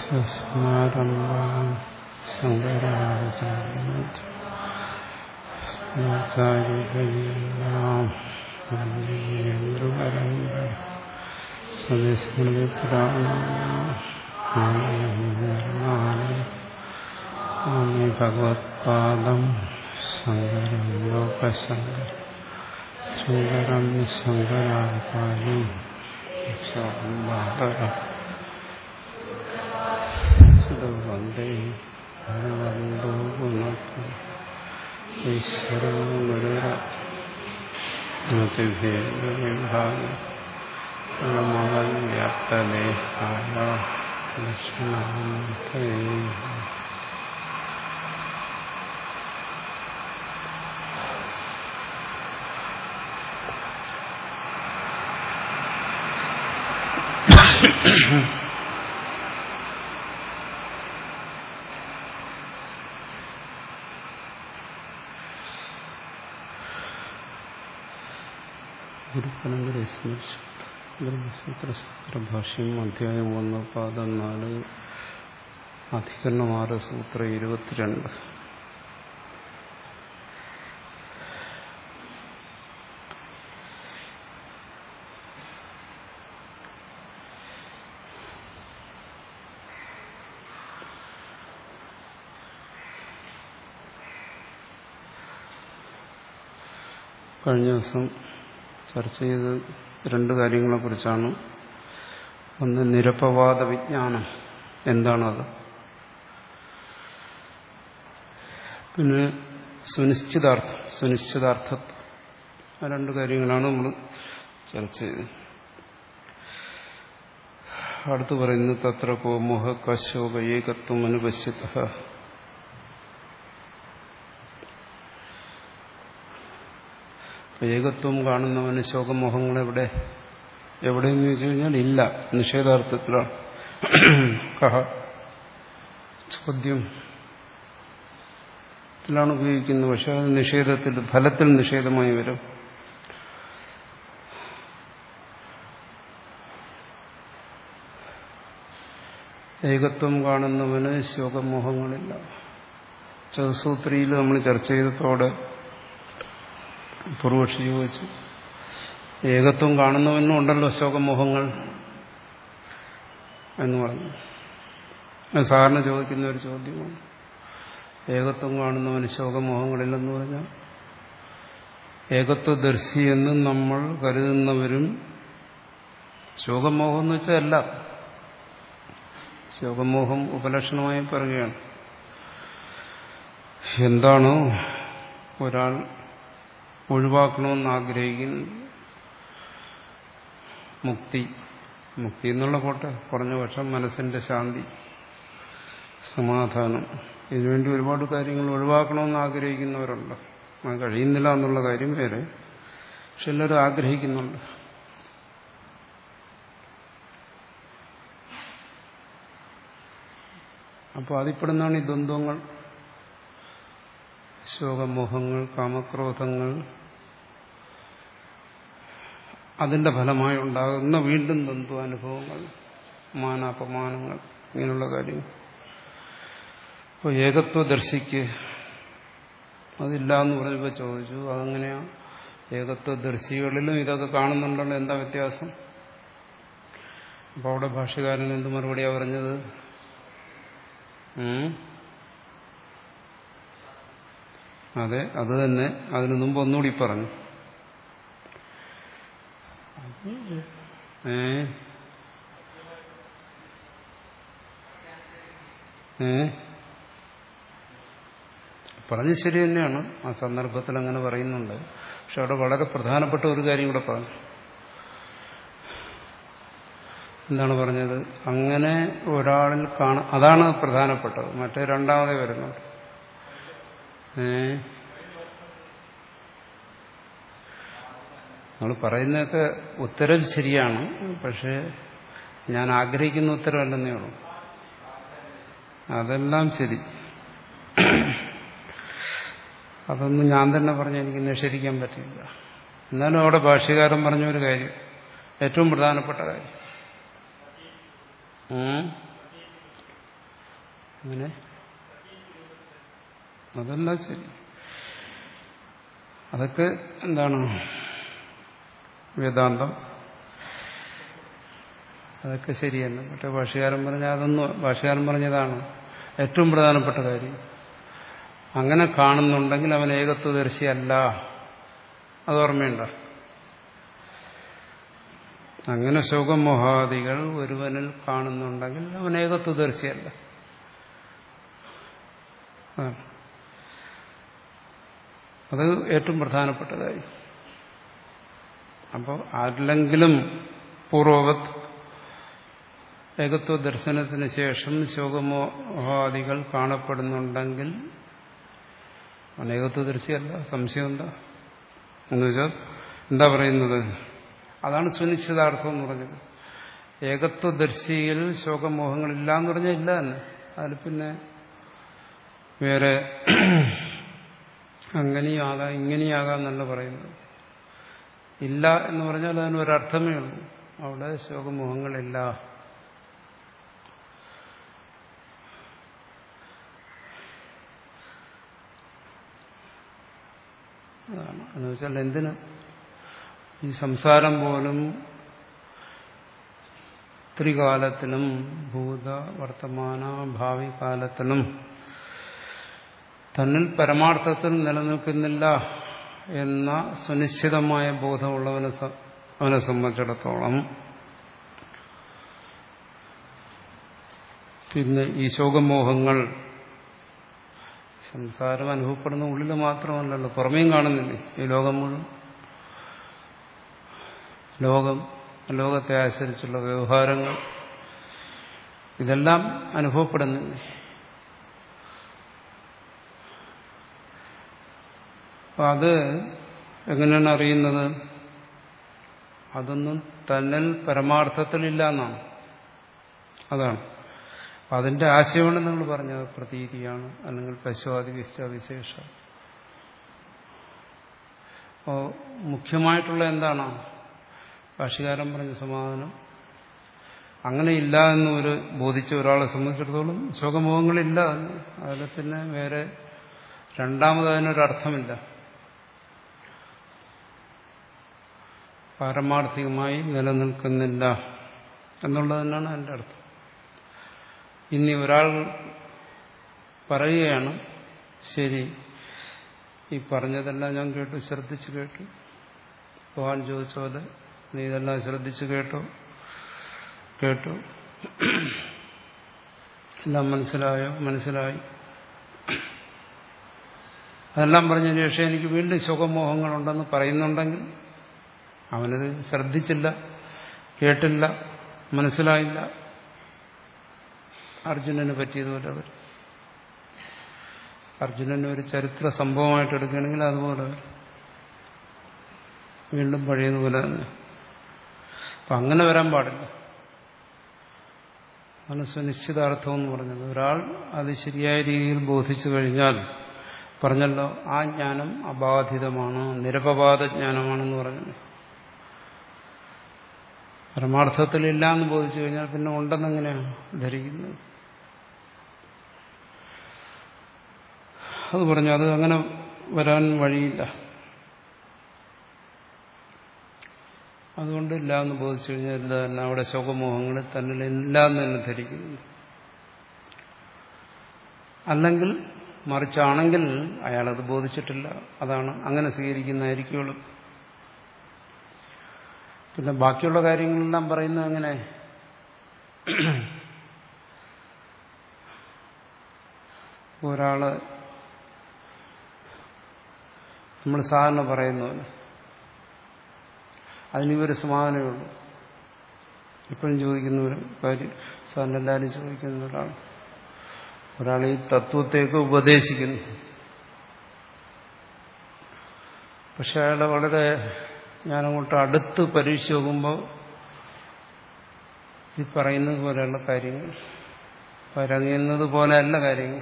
സ്മരംഗം ശങ്കരാചാര്യാം സദസ്മൃതിപുരാണി ഭഗവത്പാദം ശങ്കരം ലോകശങ്കര ശങ്കരം ശങ്കരാചാര്യം വന്ദേ ഭഗവന്തോ പുനഃ ഈശ്വരോ ഗുരുരമഹൻ വ്യാപ്തദേഹായ ലക്ഷ്മണേ ഗുരുക്കണങ്ങളെ സ്മരിച്ചു ബ്രഹ്മസൂത്രഭാഷ്യം അധ്യായം ഒന്ന് പാദം നാല് അധികരണം ആറ് സൂത്ര ഇരുപത്തിരണ്ട് കഴിഞ്ഞ ദിവസം ചർച്ച ചെയ്ത് രണ്ട് കാര്യങ്ങളെക്കുറിച്ചാണ് ഒന്ന് നിരപവാദ വിജ്ഞാനം എന്താണത് പിന്നെ സുനിശ്ചിതാർത്ഥം സുനിശ്ചിതാർത്ഥത്വം ആ രണ്ട് കാര്യങ്ങളാണ് നമ്മൾ ചർച്ച ചെയ്തത് അടുത്ത് പറയുന്നു തത്ര കോമോഹ കശോക ഏകത്വം അനുപശ്യത ഏകത്വം കാണുന്നവന് ശോകമോഹങ്ങൾ എവിടെ എവിടെയെന്ന് ചോദിച്ചു കഴിഞ്ഞാൽ ഇല്ല നിഷേധാർത്ഥത്തിലാണ് കഹ ചോദ്യം ത്തിലാണ് ഉപയോഗിക്കുന്നത് പക്ഷെ അത് നിഷേധത്തിൽ ഫലത്തിൽ നിഷേധമായി വരും ഏകത്വം കാണുന്നവന് ശോകമോഹങ്ങളില്ല ചതുസൂത്രിയിൽ നമ്മൾ ചർച്ച ചെയ്തതോടെ പൂർവക്ഷി ചോദിച്ചു ഏകത്വം കാണുന്നവനും ഉണ്ടല്ലോ ശോകമോഹങ്ങൾ എന്ന് പറഞ്ഞു സാറിന് ചോദിക്കുന്ന ഒരു ചോദ്യമാണ് ഏകത്വം കാണുന്നവന് ശോകമോഹങ്ങളില്ലെന്ന് പറഞ്ഞാൽ ഏകത്വദർശി എന്ന് നമ്മൾ കരുതുന്നവരും ശോകമോഹം എന്ന് വെച്ചാൽ അല്ല ശോകമോഹം ഉപലക്ഷണമായി പറയുകയാണ് എന്താണോ ഒരാൾ ഒഴിവാക്കണമെന്ന് ആഗ്രഹിക്കുന്നു മുക്തി മുക്തി എന്നുള്ള പോട്ടെ കുറഞ്ഞ പക്ഷം മനസ്സിന്റെ ശാന്തി സമാധാനം ഇതിനുവേണ്ടി ഒരുപാട് കാര്യങ്ങൾ ഒഴിവാക്കണമെന്ന് ആഗ്രഹിക്കുന്നവരുണ്ട് അത് കഴിയുന്നില്ല എന്നുള്ള കാര്യം വേറെ പക്ഷെ എല്ലാവരും ആഗ്രഹിക്കുന്നുണ്ട് അപ്പോൾ അതിൽപ്പെടുന്നതാണ് ഈ ദ്വന്ദ്വങ്ങൾ ശോകമോഹങ്ങൾ കാമക്രോധങ്ങൾ അതിന്റെ ഫലമായി ഉണ്ടാകുന്ന വീണ്ടും ദ്വന്ദ്വാനുഭവങ്ങൾ മാനാപമാനങ്ങൾ ഇങ്ങനെയുള്ള കാര്യങ്ങൾ അപ്പോൾ ഏകത്വദർശിക്ക് അതില്ല എന്ന് പറഞ്ഞപ്പോൾ ചോദിച്ചു അതെങ്ങനെയാ ഏകത്വദർശികളിലും ഇതൊക്കെ കാണുന്നുണ്ടല്ലോ എന്താ വ്യത്യാസം അപ്പോൾ അവിടെ ഭാഷകാരൻ എന്ത് മറുപടിയാണ് പറഞ്ഞത് അതെ അത് തന്നെ അതിനു മുമ്പ് ഒന്നുകൂടി പറഞ്ഞു ഏ ഏ പറഞ്ഞ് ശരി തന്നെയാണ് ആ സന്ദർഭത്തിൽ അങ്ങനെ പറയുന്നുണ്ട് പക്ഷെ അവിടെ വളരെ പ്രധാനപ്പെട്ട ഒരു കാര്യം കൂടെ പറഞ്ഞു എന്താണ് പറഞ്ഞത് അങ്ങനെ ഒരാളിൽ കാണ അതാണ് പ്രധാനപ്പെട്ടത് മറ്റേ രണ്ടാമതേ വരുന്നുണ്ട് ഏ നമ്മൾ പറയുന്നതൊക്കെ ഉത്തരം ശരിയാണ് പക്ഷെ ഞാൻ ആഗ്രഹിക്കുന്ന ഉത്തരവല്ലെന്നേ ഉള്ളൂ അതെല്ലാം ശരി അതൊന്നും ഞാൻ തന്നെ പറഞ്ഞ് എനിക്ക് നിഷേധിക്കാൻ പറ്റില്ല എന്നാലും അവിടെ ഭാഷ്യകാരൻ പറഞ്ഞ ഒരു കാര്യം ഏറ്റവും പ്രധാനപ്പെട്ട കാര്യം അങ്ങനെ അതെല്ലാം ശരി അതൊക്കെ എന്താണ് വേദാന്തം അതൊക്കെ ശരിയല്ല മറ്റേ ഭാഷകാരൻ പറഞ്ഞ അതൊന്നും ഭാഷകാരൻ പറഞ്ഞതാണ് ഏറ്റവും പ്രധാനപ്പെട്ട കാര്യം അങ്ങനെ കാണുന്നുണ്ടെങ്കിൽ അവൻ ഏകത്വദർശിയല്ല അത് ഓർമ്മയുണ്ടോ അങ്ങനെ ശോകമോഹാദികൾ ഒരുവനിൽ കാണുന്നുണ്ടെങ്കിൽ അവൻ ഏകത്വദർശിയല്ല അത് ഏറ്റവും പ്രധാനപ്പെട്ട കാര്യം അപ്പോൾ ആരിലെങ്കിലും പൂർവവത് ഏകത്വ ദർശനത്തിന് ശേഷം ശോകമോഹാദികൾ കാണപ്പെടുന്നുണ്ടെങ്കിൽ അനേകത്വ ദർശിയല്ല സംശയം എന്താ എന്നുവെച്ചാൽ എന്താ പറയുന്നത് അതാണ് സുനിശ്ചിതാർത്ഥം എന്ന് പറഞ്ഞത് ഏകത്വദർശിയിൽ ശോകമോഹങ്ങളില്ല എന്ന് പറഞ്ഞാൽ ഇല്ല തന്നെ അതിൽ പിന്നെ വേറെ അങ്ങനെയും ആകാം ഇങ്ങനെയും ആകാം എന്നല്ല പറയുന്നത് ഇല്ല എന്ന് പറഞ്ഞാൽ അതിനൊരർത്ഥമേ ഉള്ളൂ അവിടെ ശോകമോഹങ്ങളില്ല അതാണ് എന്ന് വെച്ചാൽ എന്തിന് ഈ സംസാരം പോലും ത്രികാലത്തിലും ഭൂത വർത്തമാന ഭാവി കാലത്തിലും തന്നിൽ പരമാർത്ഥത്തിൽ നിലനിൽക്കുന്നില്ല എന്ന സുനിശ്ചിതമായ ബോധമുള്ളവനെ അവനെ സംബന്ധിച്ചിടത്തോളം പിന്നെ ഈ ശോകമോഹങ്ങൾ സംസാരം അനുഭവപ്പെടുന്ന ഉള്ളിൽ മാത്രമല്ലല്ലോ പുറമേയും കാണുന്നില്ലേ ഈ ലോകം മുഴുവൻ ലോകം ലോകത്തെ ആശ്രയിച്ചുള്ള വ്യവഹാരങ്ങൾ ഇതെല്ലാം അനുഭവപ്പെടുന്നില്ലേ അപ്പൊ അത് എങ്ങനെയാണ് അറിയുന്നത് അതൊന്നും തന്നിൽ പരമാർത്ഥത്തിലില്ല എന്നാണ് അതാണ് അതിന്റെ ആശയമാണ് നിങ്ങൾ പറഞ്ഞത് പ്രതീതിയാണ് അല്ലെങ്കിൽ പശുവാദി വിശേഷ അപ്പോൾ മുഖ്യമായിട്ടുള്ള എന്താണ് ഭാഷകാരൻ പറഞ്ഞ സമാധാനം അങ്ങനെ ഇല്ല എന്ന് ഒരു ബോധിച്ച ഒരാളെ സംബന്ധിച്ചിടത്തോളം ശോകമുഖങ്ങളില്ല അതിൽ പിന്നെ വേറെ രണ്ടാമത് അതിനൊരർത്ഥമില്ല പാരമാർത്ഥികമായി നിലനിൽക്കുന്നില്ല എന്നുള്ളത് തന്നെയാണ് എൻ്റെ അർത്ഥം ഇനി ഒരാൾ പറയുകയാണ് ശരി ഈ പറഞ്ഞതെല്ലാം ഞാൻ കേട്ടു ശ്രദ്ധിച്ചു കേട്ടു ഭഗവാൻ ചോദിച്ച പോലെ നീ ഇതെല്ലാം ശ്രദ്ധിച്ചു കേട്ടോ കേട്ടു എല്ലാം മനസ്സിലായോ മനസ്സിലായി അതെല്ലാം പറഞ്ഞതിന് ശേഷം എനിക്ക് വീണ്ടും സുഖമോഹങ്ങളുണ്ടെന്ന് പറയുന്നുണ്ടെങ്കിൽ അവനത് ശ്രദ്ധിച്ചില്ല കേട്ടില്ല മനസ്സിലായില്ല അർജുനന് പറ്റിയതുപോലെ അവർ അർജുനന് ഒരു ചരിത്ര സംഭവമായിട്ട് എടുക്കുകയാണെങ്കിൽ അതുപോലെ വീണ്ടും പഴയതുപോലെ തന്നെ അപ്പം അങ്ങനെ വരാൻ പാടില്ല മനസ്സ് നിശ്ചിതാർത്ഥം എന്ന് പറഞ്ഞത് ഒരാൾ അത് ശരിയായ രീതിയിൽ ബോധിച്ചു കഴിഞ്ഞാൽ പറഞ്ഞല്ലോ ആ ജ്ഞാനം അബാധിതമാണ് നിരപവാദ ജ്ഞാനമാണെന്ന് പറഞ്ഞു പരമാർത്ഥത്തിലില്ല എന്ന് ബോധിച്ചു കഴിഞ്ഞാൽ പിന്നെ ഉണ്ടെന്നെങ്ങനെയാണ് ധരിക്കുന്നത് അത് പറഞ്ഞു അത് അങ്ങനെ വരാൻ വഴിയില്ല അതുകൊണ്ട് ഇല്ല എന്ന് ബോധിച്ചു കഴിഞ്ഞാൽ ഇല്ല തന്നെ അവിടെ ശോകമോഹങ്ങൾ തന്നിൽ ഇല്ല എന്ന് തന്നെ ധരിക്കുന്നു അല്ലെങ്കിൽ മറിച്ചാണെങ്കിൽ അയാളത് ബോധിച്ചിട്ടില്ല അതാണ് അങ്ങനെ സ്വീകരിക്കുന്നതായിരിക്കുള്ളൂ പിന്നെ ബാക്കിയുള്ള കാര്യങ്ങളെല്ലാം പറയുന്നത് അങ്ങനെ ഒരാള് നമ്മൾ സാധാരണ പറയുന്നവന് അതിനിവര് സമാധാനമേ ഉള്ളൂ ഇപ്പോഴും ചോദിക്കുന്ന ഒരു കാര്യം സാറിന് എല്ലാവരും ചോദിക്കുന്ന ഒരാൾ ഒരാൾ ഈ തത്വത്തേക്ക് ഉപദേശിക്കുന്നു പക്ഷെ അയാളെ വളരെ ഞാനങ്ങോട്ട് അടുത്ത് പരീക്ഷ നോക്കുമ്പോൾ ഈ പറയുന്നത് പോലെയുള്ള കാര്യങ്ങൾ പറയുന്നത് പോലെയല്ല കാര്യങ്ങൾ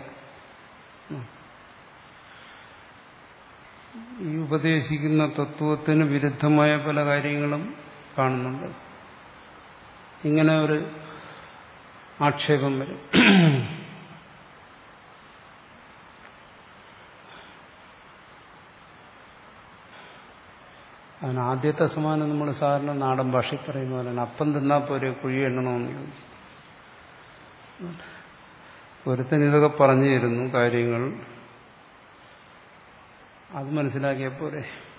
ഈ ഉപദേശിക്കുന്ന തത്വത്തിന് വിരുദ്ധമായ പല കാര്യങ്ങളും കാണുന്നുണ്ട് ഇങ്ങനെ ഒരു ആക്ഷേപം വരും അതിന് ആദ്യത്തെ സമാനം നമ്മൾ സാധാരണ നാടൻ ഭാഷയിൽ പറയുന്ന പോലെയാണ് അപ്പം തിന്നാൽ പോരെ കുഴി എണ്ണണമെന്ന് ചോദിച്ചു ഒരുത്തൻ ഇതൊക്കെ പറഞ്ഞു തരുന്നു കാര്യങ്ങൾ അത് മനസ്സിലാക്കിയപ്പോരെ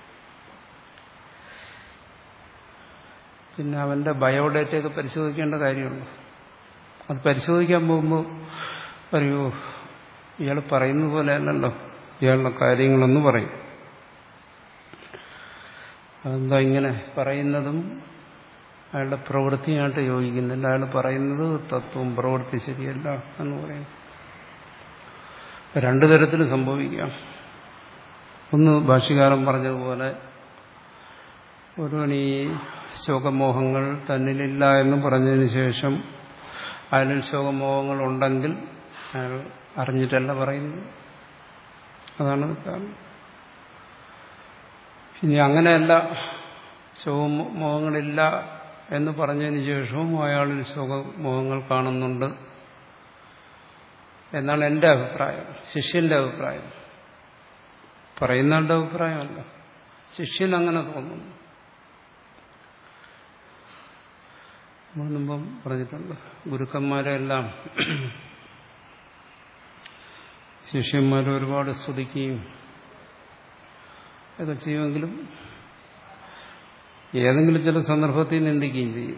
പിന്നെ അവന്റെ ബയോഡേറ്റയൊക്കെ പരിശോധിക്കേണ്ട കാര്യമുണ്ട് അത് പരിശോധിക്കാൻ പോകുമ്പോൾ പറയൂ ഇയാൾ പറയുന്ന പോലെ അല്ലല്ലോ ഇയാളുടെ കാര്യങ്ങളൊന്ന് പറയും അതെന്താ ഇങ്ങനെ പറയുന്നതും അയാളുടെ പ്രവൃത്തിയായിട്ട് യോജിക്കുന്നില്ല അയാൾ പറയുന്നത് തത്വം പ്രവൃത്തി ശരിയല്ല എന്ന് പറയും രണ്ടു തരത്തിൽ സംഭവിക്കാം ഒന്ന് ഭാഷ്യകാരൻ പറഞ്ഞതുപോലെ ഒരുവൻ ഈ ശോകമോഹങ്ങൾ തന്നിലില്ല എന്ന് പറഞ്ഞതിന് ശേഷം അയാളിൽ ശോകമോഹങ്ങൾ ഉണ്ടെങ്കിൽ അയാൾ അറിഞ്ഞിട്ടല്ല പറയുന്നത് അതാണ് കാരണം ഇനി അങ്ങനെയല്ല ശോകമോഹങ്ങളില്ല എന്ന് പറഞ്ഞതിന് ശേഷവും അയാളിൽ ശോകമോഹങ്ങൾ കാണുന്നുണ്ട് എന്നാണ് എൻ്റെ അഭിപ്രായം ശിഷ്യന്റെ അഭിപ്രായം പറയുന്നവരുടെ അഭിപ്രായമല്ല ശിഷ്യൻ അങ്ങനെ തോന്നുന്നു നമ്മൾ മുമ്പം പറഞ്ഞിട്ടുണ്ട് ഗുരുക്കന്മാരെല്ലാം ശിഷ്യന്മാർ ഒരുപാട് സ്തുതിക്കുകയും ഒക്കെ ചെയ്യുമെങ്കിലും ഏതെങ്കിലും ചില സന്ദർഭത്തിൽ നിന്ദിക്കുകയും ചെയ്യും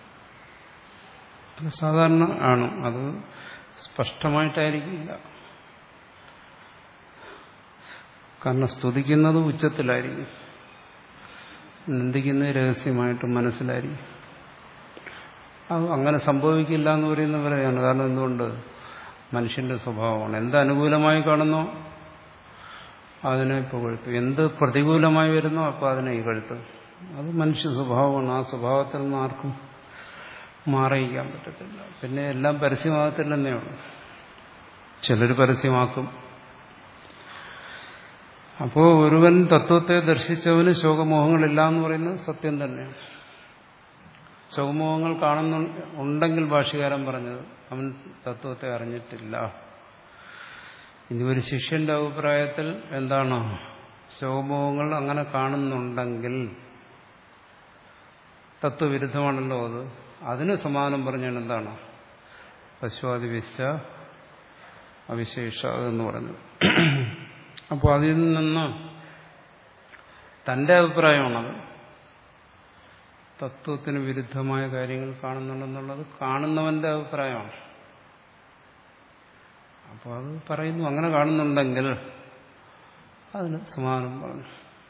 അത് സാധാരണ ആണ് അത് സ്പഷ്ടമായിട്ടായിരിക്കില്ല കാരണം സ്തുതിക്കുന്നത് ഉച്ചത്തിലായിരിക്കും നിന്ദിക്കുന്നത് രഹസ്യമായിട്ട് മനസ്സിലായിരിക്കും അത് അങ്ങനെ സംഭവിക്കില്ല എന്ന് പറയുന്നവരെയാണ് കാരണം എന്തുകൊണ്ട് മനുഷ്യന്റെ സ്വഭാവമാണ് എന്ത് അനുകൂലമായി കാണുന്നോ അതിനെ പുകഴ്ത്തു എന്ത് പ്രതികൂലമായി വരുന്നോ അപ്പോൾ അതിനെ ഇകഴ്ത്തും അത് മനുഷ്യ സ്വഭാവമാണ് ആ സ്വഭാവത്തിൽ നിന്ന് ആർക്കും മാറിയിക്കാൻ പറ്റത്തില്ല പിന്നെ എല്ലാം പരസ്യമാകത്തില്ലെന്നേ ഉള്ളൂ ചിലർ പരസ്യമാക്കും അപ്പോൾ ഒരുവൻ തത്വത്തെ ദർശിച്ചവന് ശോകമോഹങ്ങളില്ല എന്ന് പറയുന്നത് സത്യം തന്നെയാണ് ശോകമോഹങ്ങൾ കാണുന്നു ഉണ്ടെങ്കിൽ ഭാഷകാരൻ പറഞ്ഞത് അവൻ തത്വത്തെ അറിഞ്ഞിട്ടില്ല ഇനി ഒരു ശിഷ്യന്റെ അഭിപ്രായത്തിൽ എന്താണ് ശോകമോഹങ്ങൾ അങ്ങനെ കാണുന്നുണ്ടെങ്കിൽ തത്വവിരുദ്ധമാണല്ലോ അത് അതിന് സമാനം പറഞ്ഞാൽ എന്താണ് പശുവാദിവിശ അവിശേഷ എന്ന് പറഞ്ഞത് അപ്പോൾ അതിൽ നിന്ന് തന്റെ അഭിപ്രായമാണത് തത്വത്തിന് വിരുദ്ധമായ കാര്യങ്ങൾ കാണുന്നുണ്ടെന്നുള്ളത് കാണുന്നവന്റെ അഭിപ്രായമാണ് അപ്പോൾ അത് പറയുന്നു അങ്ങനെ കാണുന്നുണ്ടെങ്കിൽ അതിന് സമാനം പറഞ്ഞു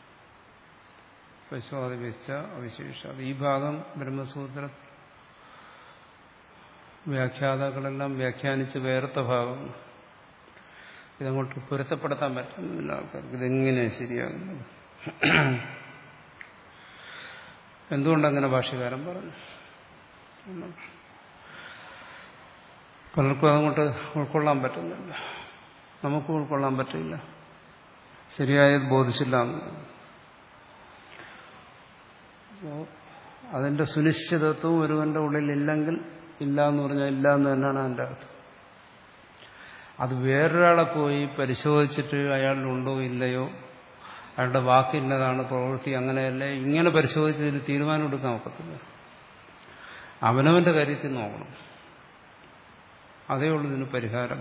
പശുവാദിവിശ അവിശേഷ ഈ ഭാഗം ബ്രഹ്മസൂത്ര വ്യാഖ്യാതാക്കളെല്ലാം വ്യാഖ്യാനിച്ച് വേർത്ത ഭാഗം ഇതങ്ങോട്ട് പൊരുത്തപ്പെടുത്താൻ പറ്റുന്നില്ല ആൾക്കാർക്ക് ഇതെങ്ങനെ ശരിയാകുന്നത് എന്തുകൊണ്ടങ്ങനെ ഭാഷ്യകാരൻ പറഞ്ഞു പലർക്കും അതങ്ങോട്ട് ഉൾക്കൊള്ളാൻ പറ്റുന്നില്ല നമുക്കും ഉൾക്കൊള്ളാൻ പറ്റില്ല ശരിയായത് ബോധിച്ചില്ല അതിന്റെ സുനിശ്ചിതത്വം ഒരുവന്റെ ഉള്ളിൽ ഇല്ലെങ്കിൽ ഇല്ല എന്ന് പറഞ്ഞാൽ ഇല്ല എന്ന് തന്നെയാണ് അതിൻ്റെ അർത്ഥം അത് വേറൊരാളെ പോയി പരിശോധിച്ചിട്ട് അയാളിലുണ്ടോ ഇല്ലയോ അയാളുടെ വാക്കിന്നതാണ് പ്രവൃത്തി അങ്ങനെയല്ലേ ഇങ്ങനെ പരിശോധിച്ചതിന് തീരുമാനം എടുക്കാൻ ഒക്കത്തില്ല അവനവന്റെ കാര്യത്തിൽ നോക്കണം അതേ ഉള്ളൂ ഇതിന് പരിഹാരം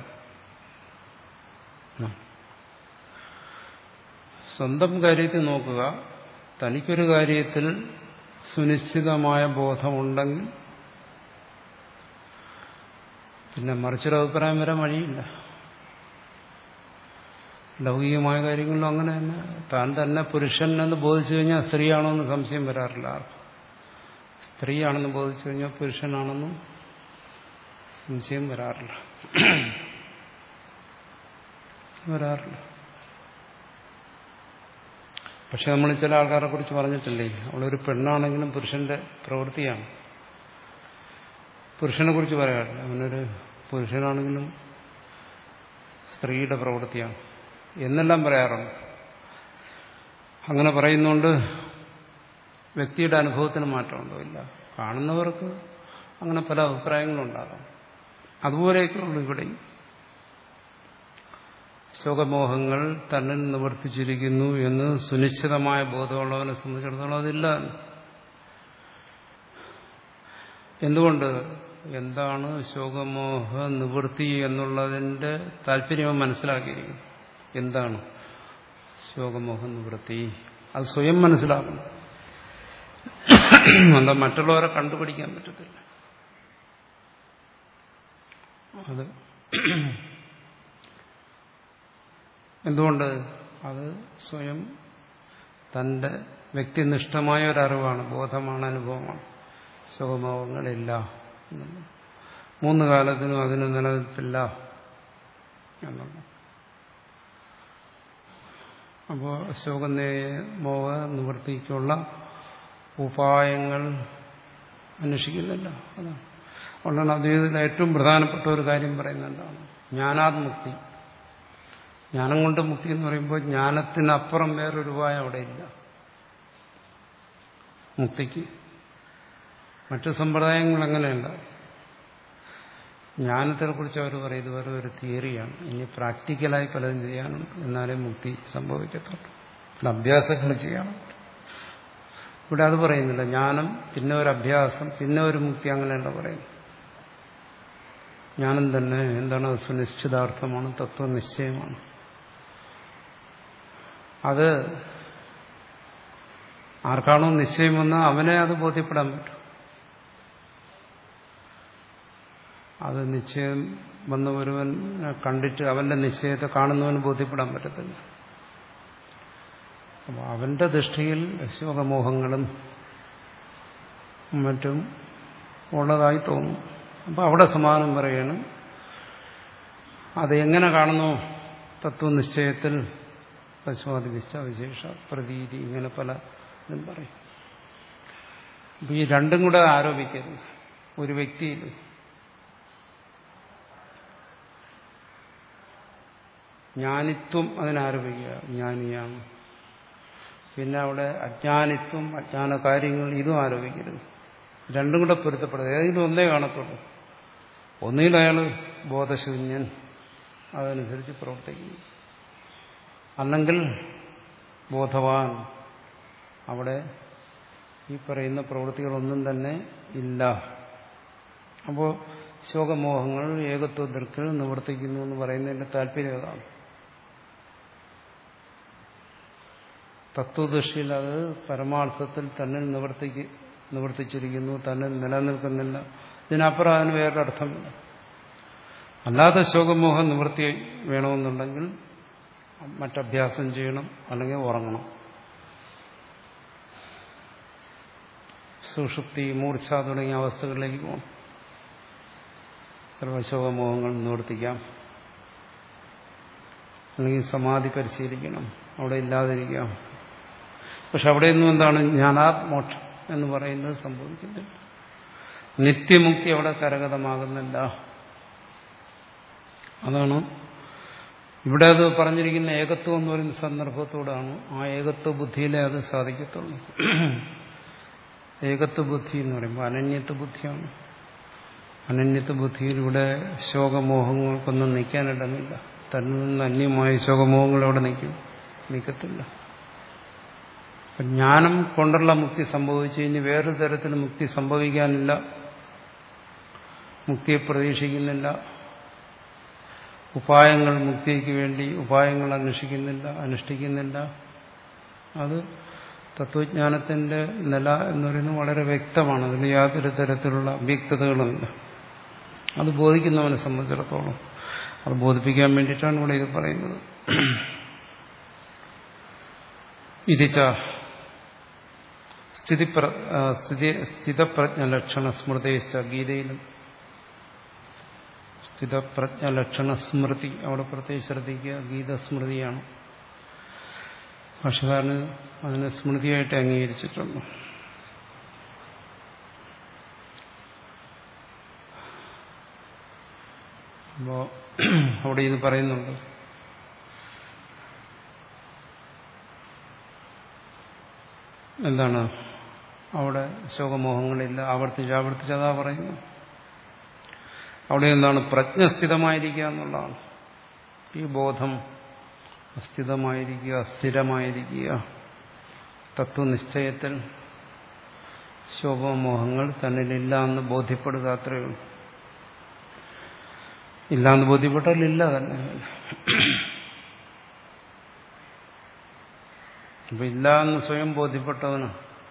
സ്വന്തം കാര്യത്തിൽ നോക്കുക തനിക്കൊരു കാര്യത്തിൽ സുനിശ്ചിതമായ ബോധമുണ്ടെങ്കിൽ പിന്നെ മറിച്ചൊരു അഭിപ്രായം വരാൻ വഴിയില്ല ലൗകികമായ കാര്യങ്ങളിലും അങ്ങനെ തന്നെ താൻ തന്നെ പുരുഷൻ എന്ന് ബോധിച്ചു കഴിഞ്ഞാൽ സ്ത്രീയാണോ എന്ന് സംശയം വരാറില്ല ആർക്കും സ്ത്രീയാണെന്ന് ബോധിച്ചു കഴിഞ്ഞാൽ പുരുഷനാണെന്നും സംശയം വരാറില്ല വരാറില്ല പക്ഷെ നമ്മൾ ചില ആൾക്കാരെ കുറിച്ച് പറഞ്ഞിട്ടില്ലേ അവളൊരു പെണ്ണാണെങ്കിലും പുരുഷന്റെ പ്രവൃത്തിയാണ് പുരുഷനെ കുറിച്ച് പറയാറില്ല അവനൊരു പുരുഷനാണെങ്കിലും സ്ത്രീയുടെ പ്രവൃത്തിയാണ് എന്നെല്ലാം പറയാറുണ്ട് അങ്ങനെ പറയുന്നുകൊണ്ട് വ്യക്തിയുടെ അനുഭവത്തിന് മാറ്റമുണ്ടോ ഇല്ല കാണുന്നവർക്ക് അങ്ങനെ പല അഭിപ്രായങ്ങളും ഉണ്ടാകാം അതുപോലെയൊക്കെ ഉള്ളൂ ഇവിടെയും ശോകമോഹങ്ങൾ തന്നിൽ നിവർത്തിച്ചിരിക്കുന്നു എന്ന് സുനിശ്ചിതമായ ബോധമുള്ളവനെ സംബന്ധിച്ചിടത്തോളം അതില്ല എന്തുകൊണ്ട് എന്താണ് ശോകമോഹ നിവൃത്തി എന്നുള്ളതിന്റെ താല്പര്യം മനസ്സിലാക്കിയിരിക്കും എന്താണ് ശോകമോഹ നിവൃത്തി അത് സ്വയം മനസ്സിലാക്കണം എന്താ മറ്റുള്ളവരെ കണ്ടുപിടിക്കാൻ പറ്റത്തില്ല അത് എന്തുകൊണ്ട് അത് സ്വയം തന്റെ വ്യക്തിനിഷ്ഠമായ ഒരറിവാണ് ബോധമാണ് അനുഭവമാണ് സുഖമോഹങ്ങളില്ല എന്നുള്ളത് മൂന്ന് കാലത്തിനും അതിന് നിലനിൽപ്പില്ല എന്നുള്ളത് അപ്പോൾ ശോകമോഹ നിവൃത്തിക്കുള്ള ഉപായങ്ങൾ അന്വേഷിക്കുന്നില്ല അതാണ് അതുകൊണ്ടാണ് അദ്ദേഹത്തിൽ ഏറ്റവും പ്രധാനപ്പെട്ട ഒരു കാര്യം പറയുന്നുണ്ടാണ് ജ്ഞാനാത്മുക്തി ജ്ഞാനം കൊണ്ട് മുക്തി എന്ന് പറയുമ്പോൾ ജ്ഞാനത്തിനപ്പുറം വേറൊരു ഉപായം അവിടെ ഇല്ല മുക്തിക്ക് മറ്റു സമ്പ്രദായങ്ങൾ അങ്ങനെയല്ല ജ്ഞാനത്തെക്കുറിച്ച് അവർ പറയും ഇത് വെറും ഒരു തിയറിയാണ് ഇനി പ്രാക്ടിക്കലായി പലതും ചെയ്യാനുണ്ട് എന്നാലേ മുക്തി സംഭവിക്കത്തുള്ളൂ ഇവിടെ അഭ്യാസങ്ങൾ ചെയ്യണം ഇവിടെ അത് പറയുന്നില്ല ജ്ഞാനം പിന്നെ ഒരു അഭ്യാസം പിന്നെ ഒരു മുക്തി അങ്ങനെയല്ല പറയുന്നു ജ്ഞാനം തന്നെ എന്താണ് അത് സുനിശ്ചിതാർത്ഥമാണ് തത്വനിശ്ചയമാണ് അത് ആർക്കാണോ നിശ്ചയം വന്ന് അവനെ അത് ബോധ്യപ്പെടാൻ പറ്റും അത് നിശ്ചയം വന്ന ഒരുവൻ കണ്ടിട്ട് അവന്റെ നിശ്ചയത്തെ കാണുന്നവന് ബോധ്യപ്പെടാൻ പറ്റത്തില്ല അപ്പോൾ അവന്റെ ദൃഷ്ടിയിൽ ശോകമോഹങ്ങളും മറ്റും ഉള്ളതായി തോന്നും അപ്പോൾ അവിടെ സമാനം പറയണം അത് എങ്ങനെ കാണുന്നു തത്വനിശ്ചയത്തിൽ പശുവാദിവിശ്ച വിശേഷ പ്രതീതി ഇങ്ങനെ പല ഇതും പറയും അപ്പം ഈ രണ്ടും കൂടെ ആരോപിക്കരുത് ഒരു വ്യക്തിയിൽ ജ്ഞാനിത്വം അതിനാരോപിക്കുക ജ്ഞാനിയാണ് പിന്നെ അവിടെ അജ്ഞാനിത്വം അജ്ഞാന കാര്യങ്ങൾ ഇതും ആരോപിക്കരുത് രണ്ടും കൂടെ പൊരുത്തപ്പെടുന്നത് ഏതെങ്കിലും ഒന്നേ കാണത്തുള്ളൂ ഒന്നിൽ അയാൾ ബോധശൂന്യൻ അതനുസരിച്ച് പ്രവർത്തിക്കുന്നു അല്ലെങ്കിൽ ബോധവാൻ അവിടെ ഈ പറയുന്ന പ്രവൃത്തികളൊന്നും തന്നെ ഇല്ല അപ്പോൾ ശോകമോഹങ്ങൾ ഏകത്വ ദൃക്കിൽ നിവർത്തിക്കുന്നു എന്ന് പറയുന്നതിന്റെ താല്പര്യം അതാണ് തത്വദൃഷ്ടിയിൽ അത് പരമാർത്ഥത്തിൽ തന്നെ നിവർത്തിക്ക് നിവർത്തിച്ചിരിക്കുന്നു തന്നെ നിലനിൽക്കുന്നില്ല ഇതിനപ്പുറം അതിന് വേറൊരർത്ഥമില്ല അല്ലാതെ ശോകമോഹം നിവൃത്തി വേണമെന്നുണ്ടെങ്കിൽ മറ്റഭ്യാസം ചെയ്യണം അല്ലെങ്കിൽ ഉറങ്ങണം സുഷുപ്തി മൂർച്ഛ തുടങ്ങിയ അവസ്ഥകളിലേക്ക് പോകണം സർവശോകമോഹങ്ങൾ നിവർത്തിക്കാം അല്ലെങ്കിൽ സമാധി പരിശീലിക്കണം അവിടെ ഇല്ലാതിരിക്കാം പക്ഷെ അവിടെയൊന്നും എന്താണ് ജ്ഞാനാത്മോക്ഷം എന്ന് പറയുന്നത് സംഭവിക്കുന്നില്ല നിത്യമുക്തി അവിടെ കരഗതമാകുന്നില്ല അതാണ് ഇവിടെ അത് പറഞ്ഞിരിക്കുന്ന ഏകത്വം എന്ന് പറയുന്ന സന്ദർഭത്തോടാണ് ആ ഏകത്വ ബുദ്ധിയിലെ അത് സാധിക്കത്തുള്ളൂ ഏകത്വ ബുദ്ധി എന്ന് പറയുമ്പോൾ അനന്യത്വ ബുദ്ധിയാണ് അനന്യത്വ ബുദ്ധിയിലൂടെ ശോകമോഹങ്ങൾക്കൊന്നും നിൽക്കാനിടങ്ങില്ല തന്നിൽ നിന്ന് അന്യമായ ശോകമോഹങ്ങൾ അവിടെ നിൽക്കും നിൽക്കത്തില്ല ജ്ഞാനം കൊണ്ടുള്ള മുക്തി സംഭവിച്ചു ഇനി വേറൊരു തരത്തിൽ മുക്തി സംഭവിക്കാനില്ല മുക്തിയെ പ്രതീക്ഷിക്കുന്നില്ല ഉപായങ്ങൾ മുക്തിക്ക് വേണ്ടി ഉപായങ്ങൾ അന്വേഷിക്കുന്നില്ല അനുഷ്ഠിക്കുന്നില്ല അത് തത്വജ്ഞാനത്തിന്റെ നില എന്ന് പറയുന്നത് വളരെ വ്യക്തമാണ് അതിൽ യാതൊരു തരത്തിലുള്ള അവ്യക്തതകളുമില്ല അത് ബോധിക്കുന്നവനെ സംബന്ധിച്ചിടത്തോളം അത് ബോധിപ്പിക്കാൻ വേണ്ടിയിട്ടാണ് ഇവിടെ ഇത് പറയുന്നത് ഇതിച്ച സ്ഥിതി സ്ഥിതപ്രജ്ഞലക്ഷണ സ്മൃതിച്ച ഗീതയിലും സ്ഥിതപ്രജ്ഞലക്ഷണ സ്മൃതി അവിടെ പ്രത്യേകിച്ച് ശ്രദ്ധിക്കുക ഗീതസ്മൃതിയാണ് ഭാഷകാരന് അതിനെ സ്മൃതിയായിട്ട് അംഗീകരിച്ചിട്ടുണ്ട് അപ്പോ അവിടെ ഇത് പറയുന്നുണ്ട് എന്താണ് അവിടെ ശോകമോഹങ്ങളില്ല ആവർത്തിച്ച് ആവർത്തിച്ച് അതാ പറയുന്നു അവിടെ എന്താണ് പ്രജ്ഞസ്ഥിതമായിരിക്കുക എന്നുള്ളതാണ് ഈ ബോധം അസ്ഥിതമായിരിക്കുക സ്ഥിരമായിരിക്കുക തത്വനിശ്ചയത്തിൽ ശോഭമോഹങ്ങൾ തന്നിലില്ല എന്ന് ബോധ്യപ്പെടുക അത്രയേ ഉള്ളൂ ഇല്ല എന്ന് ബോധ്യപ്പെട്ടാൽ ഇല്ല തന്നെ അപ്പൊ ഇല്ല എന്ന് സ്വയം ബോധ്യപ്പെട്ടവന്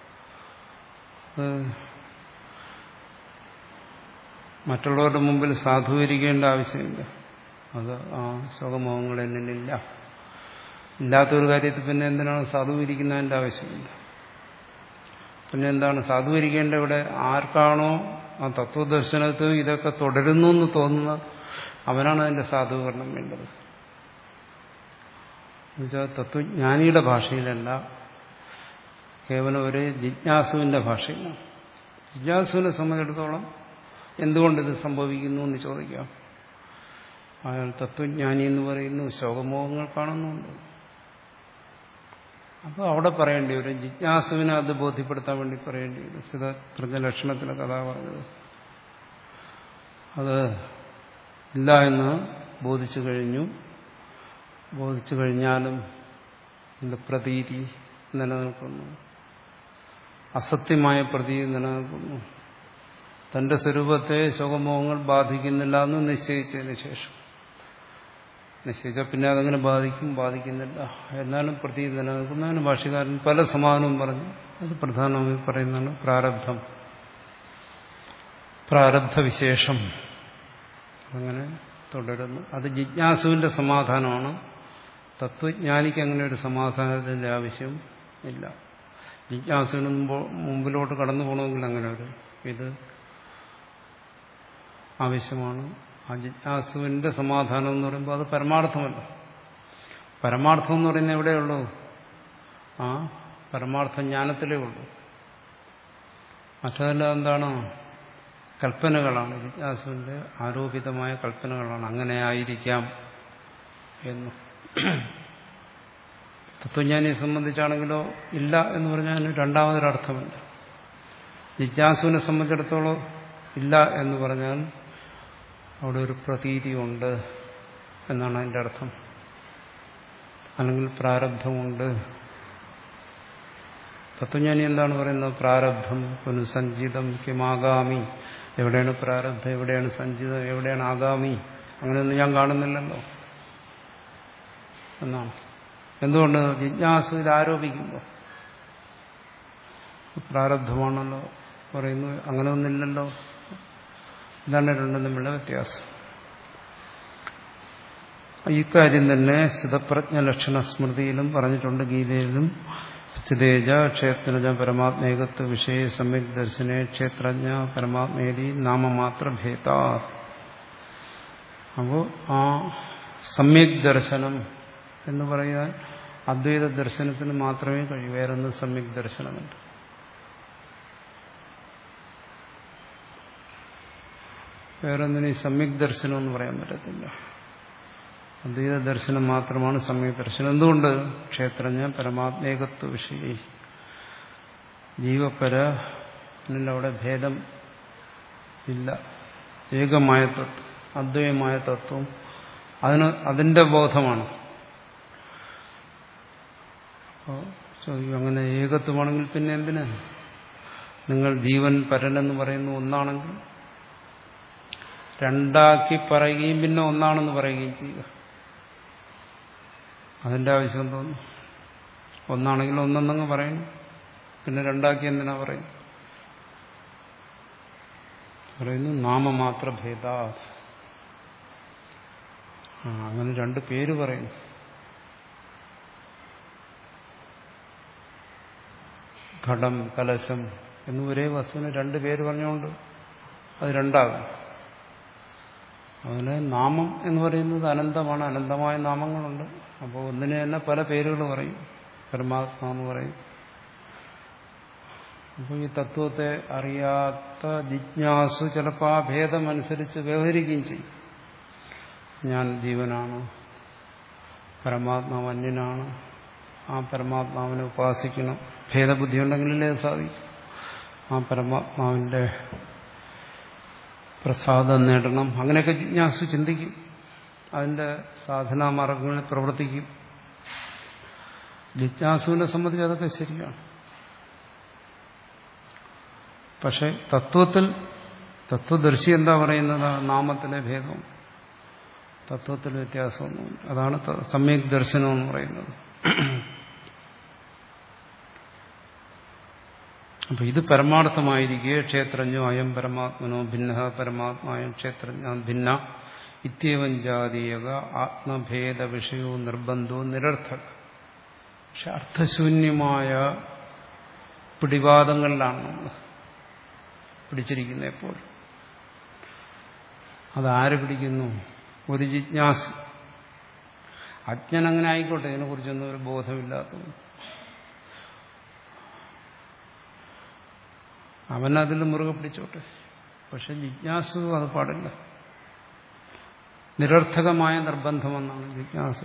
മറ്റുള്ളവരുടെ മുമ്പിൽ സാധൂകരിക്കേണ്ട ആവശ്യമില്ല അത് ആ ശോകമോഹങ്ങൾ എന്നിലില്ല ഇല്ലാത്തൊരു കാര്യത്തിൽ പിന്നെ എന്തിനാണ് സാധൂകരിക്കുന്നതിൻ്റെ ആവശ്യമില്ല പിന്നെ എന്താണ് സാധൂകരിക്കേണ്ട ഇവിടെ ആർക്കാണോ ആ തത്വദർശനത്തിൽ ഇതൊക്കെ തുടരുന്നു എന്ന് തോന്നുന്നത് അവനാണ് അതിന്റെ സാധൂകരണം വേണ്ടത് എന്നുവെച്ചാൽ തത്വജ്ഞാനിയുടെ ഭാഷയിലല്ല കേവലം ഒരു ജിജ്ഞാസുവിന്റെ ഭാഷയിലാണ് ജിജ്ഞാസുവിനെ സംബന്ധിച്ചിടത്തോളം എന്തുകൊണ്ടിത് സംഭവിക്കുന്നു എന്ന് ചോദിക്കാം അയാൾ തത്വജ്ഞാനി എന്ന് പറയുന്നു ശോകമോഹങ്ങൾ കാണുന്നുണ്ട് അപ്പോൾ അവിടെ പറയേണ്ടി വരും ജിജ്ഞാസുവിനെ അത് ബോധ്യപ്പെടുത്താൻ വേണ്ടി പറയേണ്ടി വരും സ്ഥിതകൃത ലക്ഷണത്തിലെ കഥ പറഞ്ഞത് അത് ഇല്ല എന്ന് ബോധിച്ചു കഴിഞ്ഞു ബോധിച്ചു കഴിഞ്ഞാലും ഇതിന്റെ പ്രതീതി നിലനിൽക്കുന്നു അസത്യമായ പ്രതീതി നിലനിൽക്കുന്നു തന്റെ സ്വരൂപത്തെ ശോകമോഹങ്ങൾ ബാധിക്കുന്നില്ല എന്ന് നിശ്ചയിച്ചതിന് ശേഷം നിശ്ചയിച്ചാൽ പിന്നെ അതങ്ങനെ ബാധിക്കും ബാധിക്കുന്നില്ല എന്നാലും പ്രതി നിലനിൽക്കുന്നതിന് ഭാഷകാരൻ പല സമാധാനവും പറഞ്ഞു അത് പ്രധാനമായി പറയുന്നതാണ് പ്രാരബ്ധം പ്രാരബ്ധ വിശേഷം അങ്ങനെ തുടരുന്നു അത് ജിജ്ഞാസുവിന്റെ സമാധാനമാണ് തത്വജ്ഞാനിക്ക് അങ്ങനെ ഒരു സമാധാനത്തിന്റെ ആവശ്യം ഇല്ല ജിജ്ഞാസുവിന് മുമ്പിലോട്ട് കടന്നു പോകണമെങ്കിൽ അങ്ങനെ ഒരു ഇത് ആവശ്യമാണ് ആ ജിജ്ഞാസുവിന്റെ സമാധാനം എന്ന് പറയുമ്പോൾ അത് പരമാർത്ഥമല്ല പരമാർത്ഥം എന്ന് പറയുന്നത് എവിടെയുള്ളൂ ആ പരമാർത്ഥ ജ്ഞാനത്തിലേ ഉള്ളൂ മറ്റതെല്ലാം എന്താണ് കൽപ്പനകളാണ് ജിജ്ഞാസുവിന്റെ ആരോപിതമായ കൽപ്പനകളാണ് അങ്ങനെ ആയിരിക്കാം എന്ന് തത്വജ്ഞാനിയെ സംബന്ധിച്ചാണെങ്കിലോ ഇല്ല എന്ന് പറഞ്ഞാൽ രണ്ടാമതൊരർത്ഥമില്ല ജിജ്ഞാസുവിനെ സംബന്ധിച്ചിടത്തോളം ഇല്ല എന്ന് പറഞ്ഞാൽ അവിടെ ഒരു പ്രതീതിയുണ്ട് എന്നാണ് അതിൻ്റെ അർത്ഥം അല്ലെങ്കിൽ പ്രാരബ്ധമുണ്ട് തത്വജ്ഞാനി എന്താണ് പറയുന്നത് പ്രാരബ്ധം പുനഃസഞ്ചിതം കിമാഗാമി എവിടെയാണ് പ്രാരബ്ധം എവിടെയാണ് സഞ്ചിതം എവിടെയാണ് ആഗാമി അങ്ങനെയൊന്നും ഞാൻ കാണുന്നില്ലല്ലോ എന്നാണ് എന്തുകൊണ്ട് ജിജ്ഞാസുവിൽ ആരോപിക്കുമ്പോൾ പ്രാരബ്ധമാണല്ലോ പറയുന്നു അങ്ങനെ ഒന്നില്ലല്ലോ ഇതാണ് രണ്ടും തമ്മിലുള്ള വ്യത്യാസം ഇക്കാര്യം തന്നെ സ്ഥിതപ്രജ്ഞ ലക്ഷണ സ്മൃതിയിലും പറഞ്ഞിട്ടുണ്ട് ഗീതയിലും സ്ഥിതേജ ക്ഷേത്രജ പരമാത്മേകത്വ വിഷയ സമ്യക് ദർശനെ ക്ഷേത്രജ്ഞ പരമാത്മേരി നാമമാത്ര ഭേദ അപ്പോൾ ആ സമ്യക് ദർശനം എന്ന് പറയാൻ അദ്വൈത ദർശനത്തിന് മാത്രമേ കഴിയൂ വേറൊന്നും സമ്യക് ദർശനമുണ്ട് വേറൊന്നിനും സമ്യക് ദർശനം എന്ന് പറയാൻ പറ്റത്തില്ല അദ്വൈത ദർശനം മാത്രമാണ് സമ്യക് ദർശനം എന്തുകൊണ്ട് ക്ഷേത്രജ്ഞ പരമാത്മേകത്വ വിഷയ ജീവപര അവിടെ ഭേദം ഇല്ല ഏകമായ തത്വം അദ്വൈതമായ തത്വം അതിന് അതിന്റെ ബോധമാണ് ചോദിക്കും അങ്ങനെ ഏകത്വമാണെങ്കിൽ പിന്നെ എന്തിനാ നിങ്ങൾ ജീവൻ പരനെന്ന് പറയുന്നു ഒന്നാണെങ്കിൽ രണ്ടാക്കി പറയുകയും പിന്നെ ഒന്നാണെന്ന് പറയുകയും ചെയ്യുക അതിന്റെ ആവശ്യം തോന്നുന്നു ഒന്നാണെങ്കിൽ ഒന്നെന്നങ്ങ് പറയണം പിന്നെ രണ്ടാക്കി എന്തിനാ പറയും പറയുന്നു നാമമാത്ര ഭേദ ആ അങ്ങനെ രണ്ട് പേര് പറയുന്നു ഘടം കലശം എന്ന് ഒരേ വസ്തുവിന് രണ്ട് പേര് പറഞ്ഞുകൊണ്ട് അത് രണ്ടാകും അതിന് നാമം എന്ന് പറയുന്നത് അനന്തമാണ് അനന്തമായ നാമങ്ങളുണ്ട് അപ്പോൾ ഒന്നിന് തന്നെ പല പേരുകൾ പറയും പരമാത്മാ എന്ന് പറയും അപ്പോൾ ഈ തത്വത്തെ അറിയാത്ത ജിജ്ഞാസു ചിലപ്പോൾ ആ ഭേദമനുസരിച്ച് വ്യവഹരിക്കുകയും ചെയ്യും ഞാൻ ജീവനാണ് പരമാത്മാവ് അന്യനാണ് ആ പരമാത്മാവിനെ ഉപാസിക്കണം ഭേദബുദ്ധി ഉണ്ടെങ്കിലല്ലേ അത് സാധിക്കും ആ പരമാത്മാവിന്റെ പ്രസാദം നേടണം അങ്ങനെയൊക്കെ ജിജ്ഞാസു ചിന്തിക്കും അതിന്റെ സാധനാമാർഗങ്ങളിൽ പ്രവർത്തിക്കും ജിജ്ഞാസുവിനെ സംബന്ധിച്ച് അതൊക്കെ ശരിയാണ് പക്ഷെ തത്വത്തിൽ തത്വദർശി എന്താ പറയുന്നത് നാമത്തിലെ ഭേദവും തത്വത്തിൽ വ്യത്യാസമൊന്നുമില്ല അതാണ് സമ്യക് ദർശനം എന്ന് പറയുന്നത് അപ്പൊ ഇത് പരമാർത്ഥമായിരിക്കെ ക്ഷേത്രജ്ഞോ അയം പരമാത്മനോ ഭിന്ന പരമാത്മായം ക്ഷേത്രജ്ഞ ഭിന്ന ഇത്യവൻ ജാതീയക ആത്മഭേദ വിഷയവും നിർബന്ധവും നിരർത്ഥക പക്ഷെ അർത്ഥശൂന്യമായ പിടിവാദങ്ങളിലാണ് നമ്മൾ പിടിച്ചിരിക്കുന്നത് എപ്പോഴും അതാര് പിടിക്കുന്നു ഒരു ജിജ്ഞാസ അജ്ഞൻ അങ്ങനെ ആയിക്കോട്ടെ ഇതിനെക്കുറിച്ചൊന്നും ഒരു ബോധമില്ലാത്തവൻ അവനതിൽ മുറുകെ പിടിച്ചോട്ടെ പക്ഷെ ജിജ്ഞാസു അത് പാടില്ല നിരർത്ഥകമായ നിർബന്ധമെന്നാണ് ജിജ്ഞാസ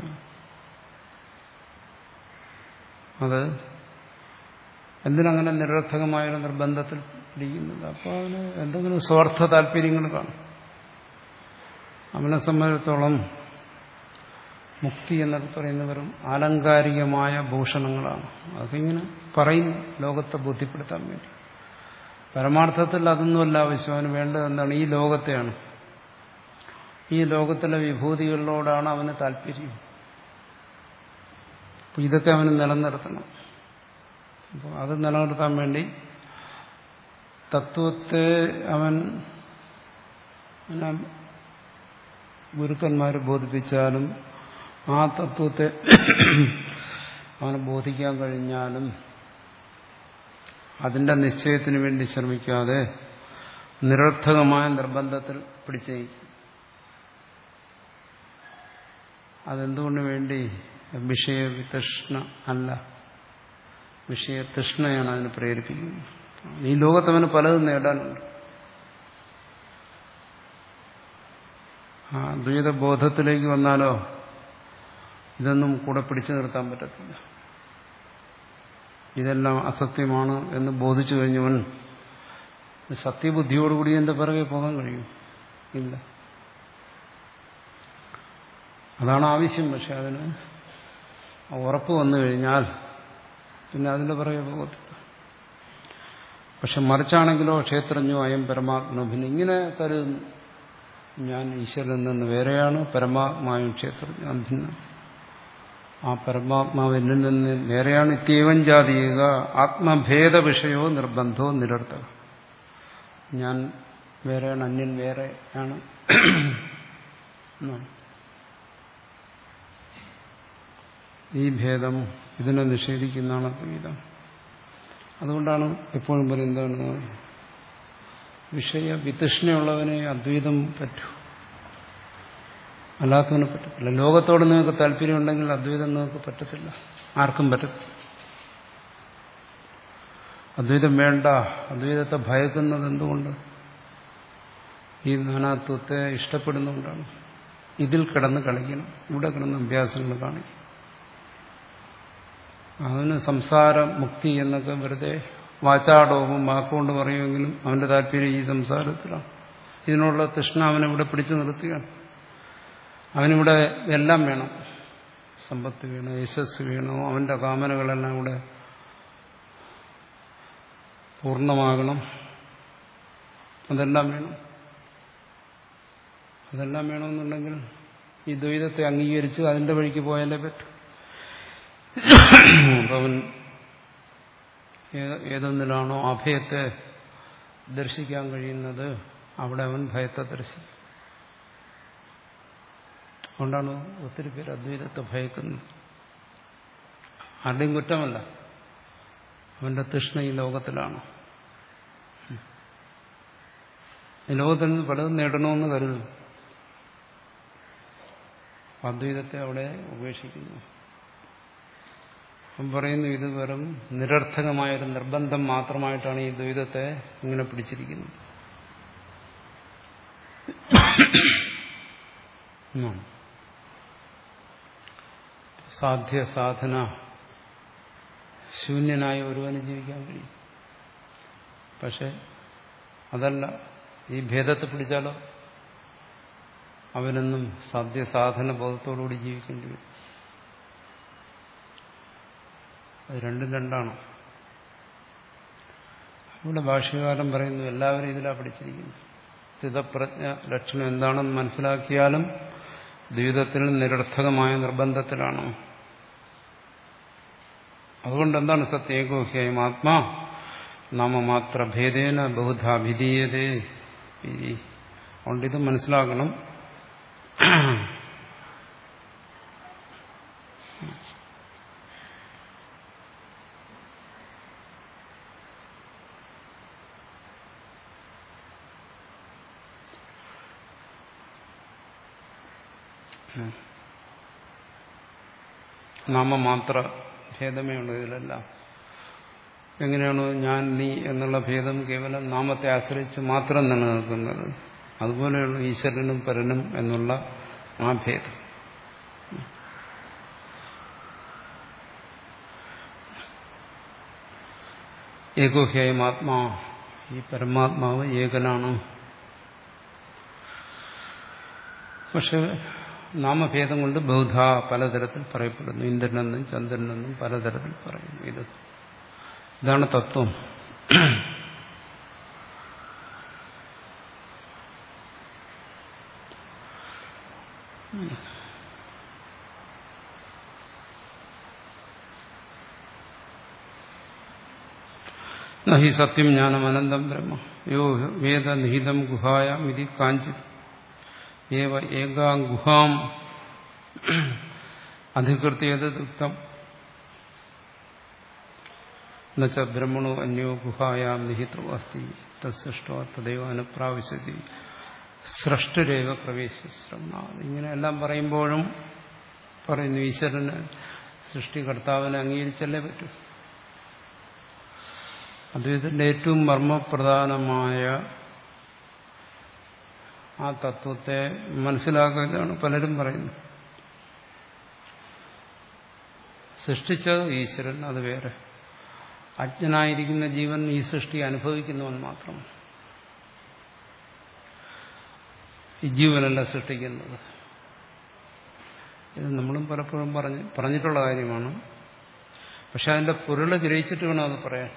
അത് എന്തിനങ്ങനെ നിരർത്ഥകമായൊരു നിർബന്ധത്തിൽ പിടിക്കുന്നത് അപ്പോൾ അവന് എന്തെങ്കിലും സ്വാർത്ഥ താല്പര്യങ്ങൾ കാണും അവനെ സംബന്ധിച്ചിടത്തോളം മുക്തി എന്നൊക്കെ പറയുന്നവരും ആലങ്കാരികമായ ഭൂഷണങ്ങളാണ് അതൊക്കെ ഇങ്ങനെ പറയും ലോകത്തെ ബോധ്യപ്പെടുത്താൻ വേണ്ടി പരമാർത്ഥത്തിൽ അതൊന്നുമല്ല ആവശ്യം അവന് വേണ്ടത് എന്താണ് ഈ ലോകത്തെയാണ് ഈ ലോകത്തിലെ വിഭൂതികളിലോടാണ് അവന് താല്പര്യം അപ്പോൾ ഇതൊക്കെ അവന് നിലനിർത്തണം അപ്പോൾ അത് നിലനിർത്താൻ വേണ്ടി തത്വത്തെ അവൻ ഗുരുക്കന്മാർ ബോധിപ്പിച്ചാലും ആ തത്വത്തെ അവന് ബോധിക്കാൻ കഴിഞ്ഞാലും അതിന്റെ നിശ്ചയത്തിന് വേണ്ടി ശ്രമിക്കാതെ നിരർത്ഥകമായ നിർബന്ധത്തിൽ പിടിച്ചേക്കും അതെന്തുകൊണ്ട് വേണ്ടി വിഷയവിതൃഷ്ണ അല്ല വിഷയതൃഷ്ണയാണ് അതിന് പ്രേരിപ്പിക്കുന്നത് ഈ ലോകത്തവന് പലതും നേടാനുണ്ട് ആ ദ്വൈതബോധത്തിലേക്ക് വന്നാലോ ഇതൊന്നും കൂടെ പിടിച്ചു നിർത്താൻ പറ്റത്തില്ല ഇതെല്ലാം അസത്യമാണ് എന്ന് ബോധിച്ചു കഴിഞ്ഞവൻ സത്യബുദ്ധിയോടുകൂടി എന്റെ പിറകെ പോകാൻ കഴിയും ഇല്ല അതാണ് ആവശ്യം പക്ഷെ അതിന് ഉറപ്പ് വന്നു കഴിഞ്ഞാൽ പിന്നെ അതിന്റെ പിറകെ പോകത്തില്ല പക്ഷെ മറിച്ചാണെങ്കിലോ ക്ഷേത്രജ്ഞോ അയം പരമാത്മ പിന്നെ ഇങ്ങനെ കരുതുന്നു ഞാൻ ഈശ്വരനിൽ നിന്ന് വേറെയാണ് പരമാത്മാവും ക്ഷേത്രജ്ഞാൻ ഭിന്ന ആ പരമാത്മാവിൽ നിന്ന് വേറെയാണ് ഇത്യവൻ ജാതീയക ആത്മഭേദ വിഷയവും നിർബന്ധവും നിരർത്ഥക ഞാൻ വേറെയാണ് അന്യൻ വേറെയാണ് എന്നാണ് ഈ ഭേദം ഇതിനെ നിഷേധിക്കുന്നതാണ് അദ്വൈതം അതുകൊണ്ടാണ് എപ്പോഴും പറയുന്നതാണ് വിഷയ വിതൃഷ്ണയുള്ളവനെ അദ്വൈതം പറ്റൂ അല്ലാത്തവന് പറ്റത്തില്ല ലോകത്തോട് നിങ്ങൾക്ക് താല്പര്യമുണ്ടെങ്കിൽ അദ്വൈതം നിങ്ങൾക്ക് പറ്റത്തില്ല ആർക്കും പറ്റത്തില്ല അദ്വൈതം വേണ്ട അദ്വൈതത്തെ ഭയക്കുന്നത് എന്തുകൊണ്ട് ഈ നാനാത്വത്തെ ഇഷ്ടപ്പെടുന്നുകൊണ്ടാണ് ഇതിൽ കിടന്ന് കളിക്കണം ഇവിടെ കിടന്ന് അഭ്യാസങ്ങൾ കാണിക്കും അവന് സംസാര മുക്തി എന്നൊക്കെ വെറുതെ വാചാടോപം വാക്കുകൊണ്ട് പറയുമെങ്കിലും അവന്റെ താല്പര്യം ഈ സംസാരത്തിലാണ് ഇതിനുള്ള തൃഷ്ണ അവനിവിടെ പിടിച്ചു നിർത്തുകയാണ് അവനിവിടെ എല്ലാം വേണം സമ്പത്ത് വേണം യശസ് വേണം അവന്റെ കാമനകളെല്ലാം ഇവിടെ പൂർണ്ണമാകണം അതെല്ലാം വേണം അതെല്ലാം വേണമെന്നുണ്ടെങ്കിൽ ഈ ദ്വൈതത്തെ അംഗീകരിച്ച് അതിന്റെ വഴിക്ക് പോയാലേ പറ്റൂ അവൻ ഏതൊന്നിലാണോ അഭയത്തെ ദർശിക്കാൻ കഴിയുന്നത് അവിടെ അവൻ ഭയത്തെ ദർശിക്കും അതുകൊണ്ടാണ് ഒത്തിരി പേര് അദ്വൈതത്തെ ഭയക്കുന്നത് ആരുടെയും കുറ്റമല്ല അവന്റെ തൃഷ്ണ ഈ ലോകത്തിലാണ് ഈ ലോകത്തിൽ നിന്ന് പലതും നേടണമെന്ന് കരുതുന്നു അദ്വൈതത്തെ അവിടെ ഉപേക്ഷിക്കുന്നു അപ്പം പറയുന്നു ഇത് വെറും നിരർത്ഥകമായൊരു നിർബന്ധം മാത്രമായിട്ടാണ് ഈ ദ്വൈതത്തെ ഇങ്ങനെ പിടിച്ചിരിക്കുന്നത് സാധ്യ സാധന ശൂന്യനായ ഒരുവന് ജീവിക്കാൻ കഴിയും പക്ഷെ അതല്ല ഈ ഭേദത്തെ പിടിച്ചാലോ അവനെന്നും സാധ്യ സാധന ബോധത്തോടുകൂടി ജീവിക്കേണ്ടി വരും അത് രണ്ടും രണ്ടാണ് ഇവിടെ ഭാഷ്യകാലം പറയുന്നു എല്ലാവരും ഇതിലാണ് പഠിച്ചിരിക്കുന്നു സ്ഥിതപ്രജ്ഞ ലക്ഷണം എന്താണെന്ന് മനസ്സിലാക്കിയാലും ദ്വൈതത്തിൽ നിരർത്ഥകമായ നിർബന്ധത്തിലാണ് അതുകൊണ്ട് എന്താണ് സത്യേകോഹ്യം ആത്മാ നാമമാത്ര ഭേദേന ബഹുധാഭിധീയതേ അതുകൊണ്ട് ഇത് മനസ്സിലാക്കണം നാമമാത്ര ഭേദമേ ഉള്ളൂ ഇതിലെല്ലാം എങ്ങനെയാണ് ഞാൻ നീ എന്നുള്ള ഭേദം കേവലം നാമത്തെ ആശ്രയിച്ച് മാത്രം നിലനിൽക്കുന്നത് അതുപോലെയുള്ള ഈശ്വരനും പരനും എന്നുള്ള ആ ഭേദം ഏകോഹ്യായം ആത്മാ ഈ പരമാത്മാവ് ഏകനാണ് പക്ഷെ നാമഭേദം കൊണ്ട് ബൗദ്ധ പലതരത്തിൽ പറയപ്പെടുന്നു ഇന്ദ്രനെന്നും ചന്ദ്രനെന്നും പലതരത്തിൽ പറയുന്നു ഇത് ഇതാണ് തത്വം നഹി സത്യം ജ്ഞാനം അനന്തം ബ്രഹ്മ യോ വേദനിഹിതം ഗുഹായാം ഇതി കാഞ്ചിത് ഏവ ഏകാം ഗുഹാം അധികൃത്യത് ദുഃഖം എന്നുവെച്ച ബ്രഹ്മണോ അന്യോ ഗുഹായാം നിഹിതോ അസ്തി തത്സൃഷ്ടോ തദൈവ അനുപ്രാവശ്യതി സൃഷ്ടുരേവ പ്രവേശിശ്രമ ഇങ്ങനെ എല്ലാം പറയുമ്പോഴും പറയുന്നു ഈശ്വരന് സൃഷ്ടികർത്താവിനെ അംഗീകരിച്ചല്ലേ പറ്റൂ അദ്വൈതത്തിന്റെ ഏറ്റവും മർമ്മപ്രധാനമായ ആ തത്വത്തെ മനസ്സിലാക്കുകയാണ് പലരും പറയുന്നത് സൃഷ്ടിച്ചത് ഈശ്വരൻ അത് വേറെ അജ്ഞനായിരിക്കുന്ന ജീവൻ ഈ സൃഷ്ടി അനുഭവിക്കുന്നവൻ മാത്രം ഈ ജീവനല്ല സൃഷ്ടിക്കുന്നത് ഇത് നമ്മളും പലപ്പോഴും പറഞ്ഞ് പറഞ്ഞിട്ടുള്ള കാര്യമാണ് പക്ഷെ അതിന്റെ പൊരുള് ഗ്രഹിച്ചിട്ട് വേണം അത് പറയാൻ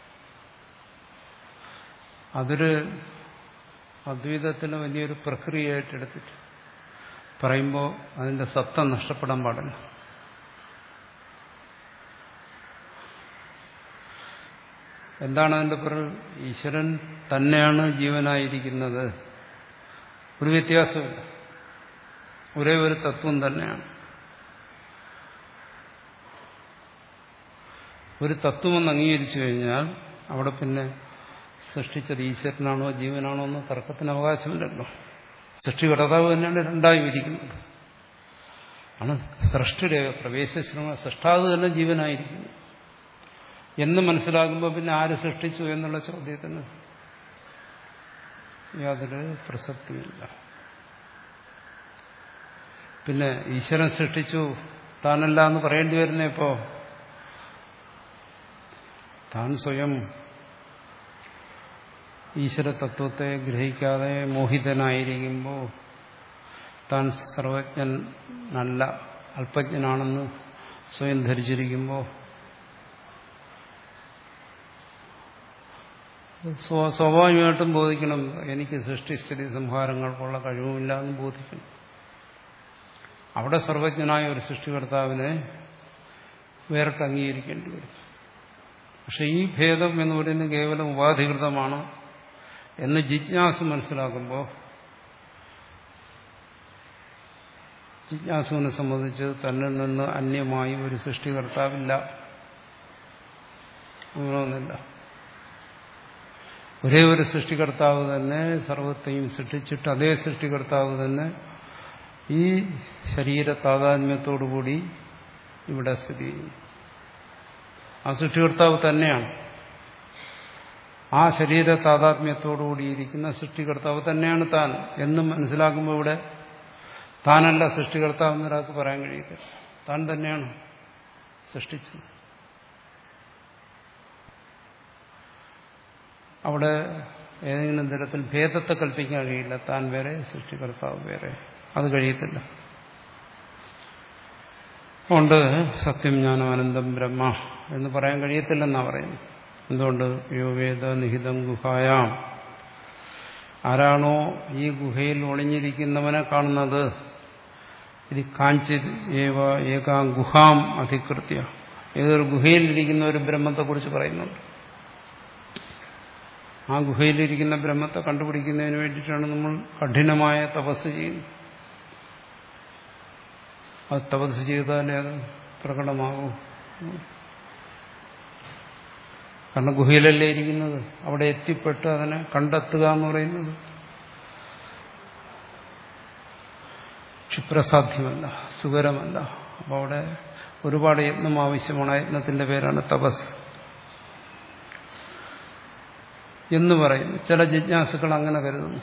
അതൊരു അദ്വൈതത്തിന് വലിയൊരു പ്രക്രിയയായിട്ട് എടുത്തിട്ട് പറയുമ്പോൾ അതിന്റെ സത്ത നഷ്ടപ്പെടാൻ പാടില്ല എന്താണ് അതിന്റെ പൊരുൾ ഈശ്വരൻ തന്നെയാണ് ജീവനായിരിക്കുന്നത് ഒരു വ്യത്യാസമില്ല ഒരേ ഒരു തത്വം തന്നെയാണ് ഒരു തത്വമെന്ന് അംഗീകരിച്ചു കഴിഞ്ഞാൽ അവിടെ പിന്നെ സൃഷ്ടിച്ചത് ഈശ്വരനാണോ ജീവനാണോ എന്ന് തർക്കത്തിന് അവകാശമില്ലല്ലോ സൃഷ്ടികർത്താവ് തന്നെയാണ് രണ്ടായി വിരിക്കുന്നത് ആണ് സൃഷ്ടിയുടെ പ്രവേശശ്രമ സൃഷ്ടാവ് തന്നെ ജീവനായിരിക്കുന്നു എന്ന് മനസ്സിലാകുമ്പോൾ പിന്നെ ആര് സൃഷ്ടിച്ചു എന്നുള്ള ചോദ്യത്തിന് യാതൊരു പ്രസക്തിയില്ല പിന്നെ ഈശ്വരൻ സൃഷ്ടിച്ചു താനല്ല എന്ന് പറയേണ്ടി വരുന്ന ഇപ്പോ താൻ സ്വയം ഈശ്വര തത്വത്തെ ഗ്രഹിക്കാതെ മോഹിതനായിരിക്കുമ്പോൾ താൻ സർവജ്ഞൻ നല്ല അല്പജ്ഞനാണെന്ന് സ്വയം ധരിച്ചിരിക്കുമ്പോൾ സ്വാഭാവികമായിട്ടും ബോധിക്കണം എനിക്ക് സൃഷ്ടിസ്ഥിതി സംഹാരങ്ങൾക്കുള്ള കഴിവുമില്ല എന്ന് ബോധിക്കണം അവിടെ സർവജ്ഞനായ ഒരു സൃഷ്ടികർത്താവിനെ വേറിട്ട് അംഗീകരിക്കേണ്ടി വരും പക്ഷെ ഈ ഭേദം എന്ന് പറയുന്നത് കേവലം ഉപാധികൃതമാണ് എന്ന് ജിജ്ഞാസ മനസ്സിലാക്കുമ്പോൾ ജിജ്ഞാസുവിനെ സംബന്ധിച്ച് തന്നിൽ നിന്ന് അന്യമായി ഒരു സൃഷ്ടികർത്താവില്ല അങ്ങനെയൊന്നുമില്ല ഒരേ ഒരു സൃഷ്ടികർത്താവ് തന്നെ സർവത്തെയും സൃഷ്ടിച്ചിട്ട് അതേ സൃഷ്ടികർത്താവ് തന്നെ ഈ ശരീര താതാത്മ്യത്തോടുകൂടി ഇവിടെ സ്ഥിതി ചെയ്യുന്നു ആ സൃഷ്ടികർത്താവ് തന്നെയാണ് ആ ശരീര താതാത്മ്യത്തോടുകൂടിയിരിക്കുന്ന സൃഷ്ടികർത്താവ് തന്നെയാണ് താൻ എന്നും മനസ്സിലാക്കുമ്പോൾ ഇവിടെ താനല്ല സൃഷ്ടികർത്താവ് എന്നൊരാൾക്ക് പറയാൻ കഴിയില്ല താൻ തന്നെയാണ് സൃഷ്ടിച്ചത് അവിടെ ഏതെങ്കിലും തരത്തിൽ ഭേദത്തെ കൽപ്പിക്കാൻ കഴിയില്ല താൻ വേറെ സൃഷ്ടികർത്താവ് വേറെ അത് കഴിയത്തില്ല അതുകൊണ്ട് സത്യം ജ്ഞാനം അനന്തം ബ്രഹ്മ എന്ന് പറയാൻ കഴിയത്തില്ലെന്നാ പറയുന്നത് എന്തുകൊണ്ട് യോ വേദ നിഹിതം ഗുഹായാം ആരാണോ ഈ ഗുഹയിൽ ഒളിഞ്ഞിരിക്കുന്നവനെ കാണുന്നത് ഇത് കാഞ്ചിത് ഏവ ഏകാം ഗുഹാം അധികൃത്യ ഏതൊരു ഗുഹയിലിരിക്കുന്ന ഒരു ബ്രഹ്മത്തെക്കുറിച്ച് പറയുന്നുണ്ട് ആ ഗുഹയിലിരിക്കുന്ന ബ്രഹ്മത്തെ കണ്ടുപിടിക്കുന്നതിന് വേണ്ടിയിട്ടാണ് നമ്മൾ കഠിനമായ തപസ് ചെയ്യുന്നത് അത് തപസ് ചെയ്താലേ അത് പ്രകടമാകൂ കാരണം ഗുഹയിലല്ലേ ഇരിക്കുന്നത് അവിടെ എത്തിപ്പെട്ട് അതിനെ കണ്ടെത്തുക എന്ന് പറയുന്നത് ക്ഷിപ്രസാധ്യമല്ല സുഖരമല്ല അപ്പോൾ അവിടെ ഒരുപാട് യത്നം ആവശ്യമാണ് ആ യത്നത്തിന്റെ പേരാണ് തപസ് എന്ന് പറയുന്നു ചില ജിജ്ഞാസുക്കൾ അങ്ങനെ കരുതുന്നു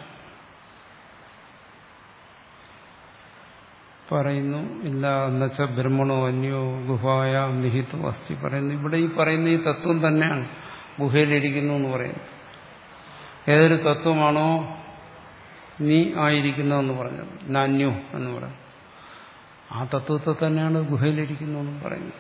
പറയുന്നു ഇല്ല എന്നുവെച്ചാൽ ബ്രഹ്മണോ അന്യോ ഗുഹായ നിഹിതോ അസ്ഥി പറയുന്നു ഇവിടെ ഈ പറയുന്ന ഈ തത്വം തന്നെയാണ് ഗുഹയിലിരിക്കുന്നു എന്ന് പറയുന്നു ഏതൊരു തത്വമാണോ നീ ആയിരിക്കുന്നതെന്ന് പറഞ്ഞത് നാന്യോ എന്ന് പറയുന്നു ആ തത്വത്തെ തന്നെയാണ് ഗുഹയിലിരിക്കുന്നു എന്ന് പറയുന്നത്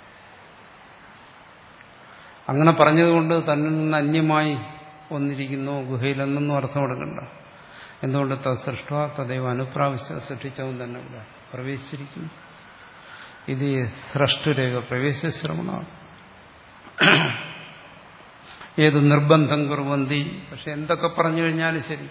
അങ്ങനെ പറഞ്ഞതുകൊണ്ട് തന്നിൽ നിന്ന് അന്യമായി ഒന്നിരിക്കുന്നു ഗുഹയിലെന്നൊന്നും അർത്ഥം എടുക്കണ്ട എന്തുകൊണ്ട് തത്സൃഷ്ട തദൈവ അനുപ്രാവശ്യ സൃഷ്ടിച്ചവൻ തന്നെ ഇവിടെ പ്രവേശിച്ചിരിക്കുന്നു ഇത് സൃഷ്ടുരേഖ പ്രവേശ ശ്രമണമാണ് ഏത് നിർബന്ധം കുറുവന്തി പക്ഷെ എന്തൊക്കെ പറഞ്ഞു കഴിഞ്ഞാലും ശരി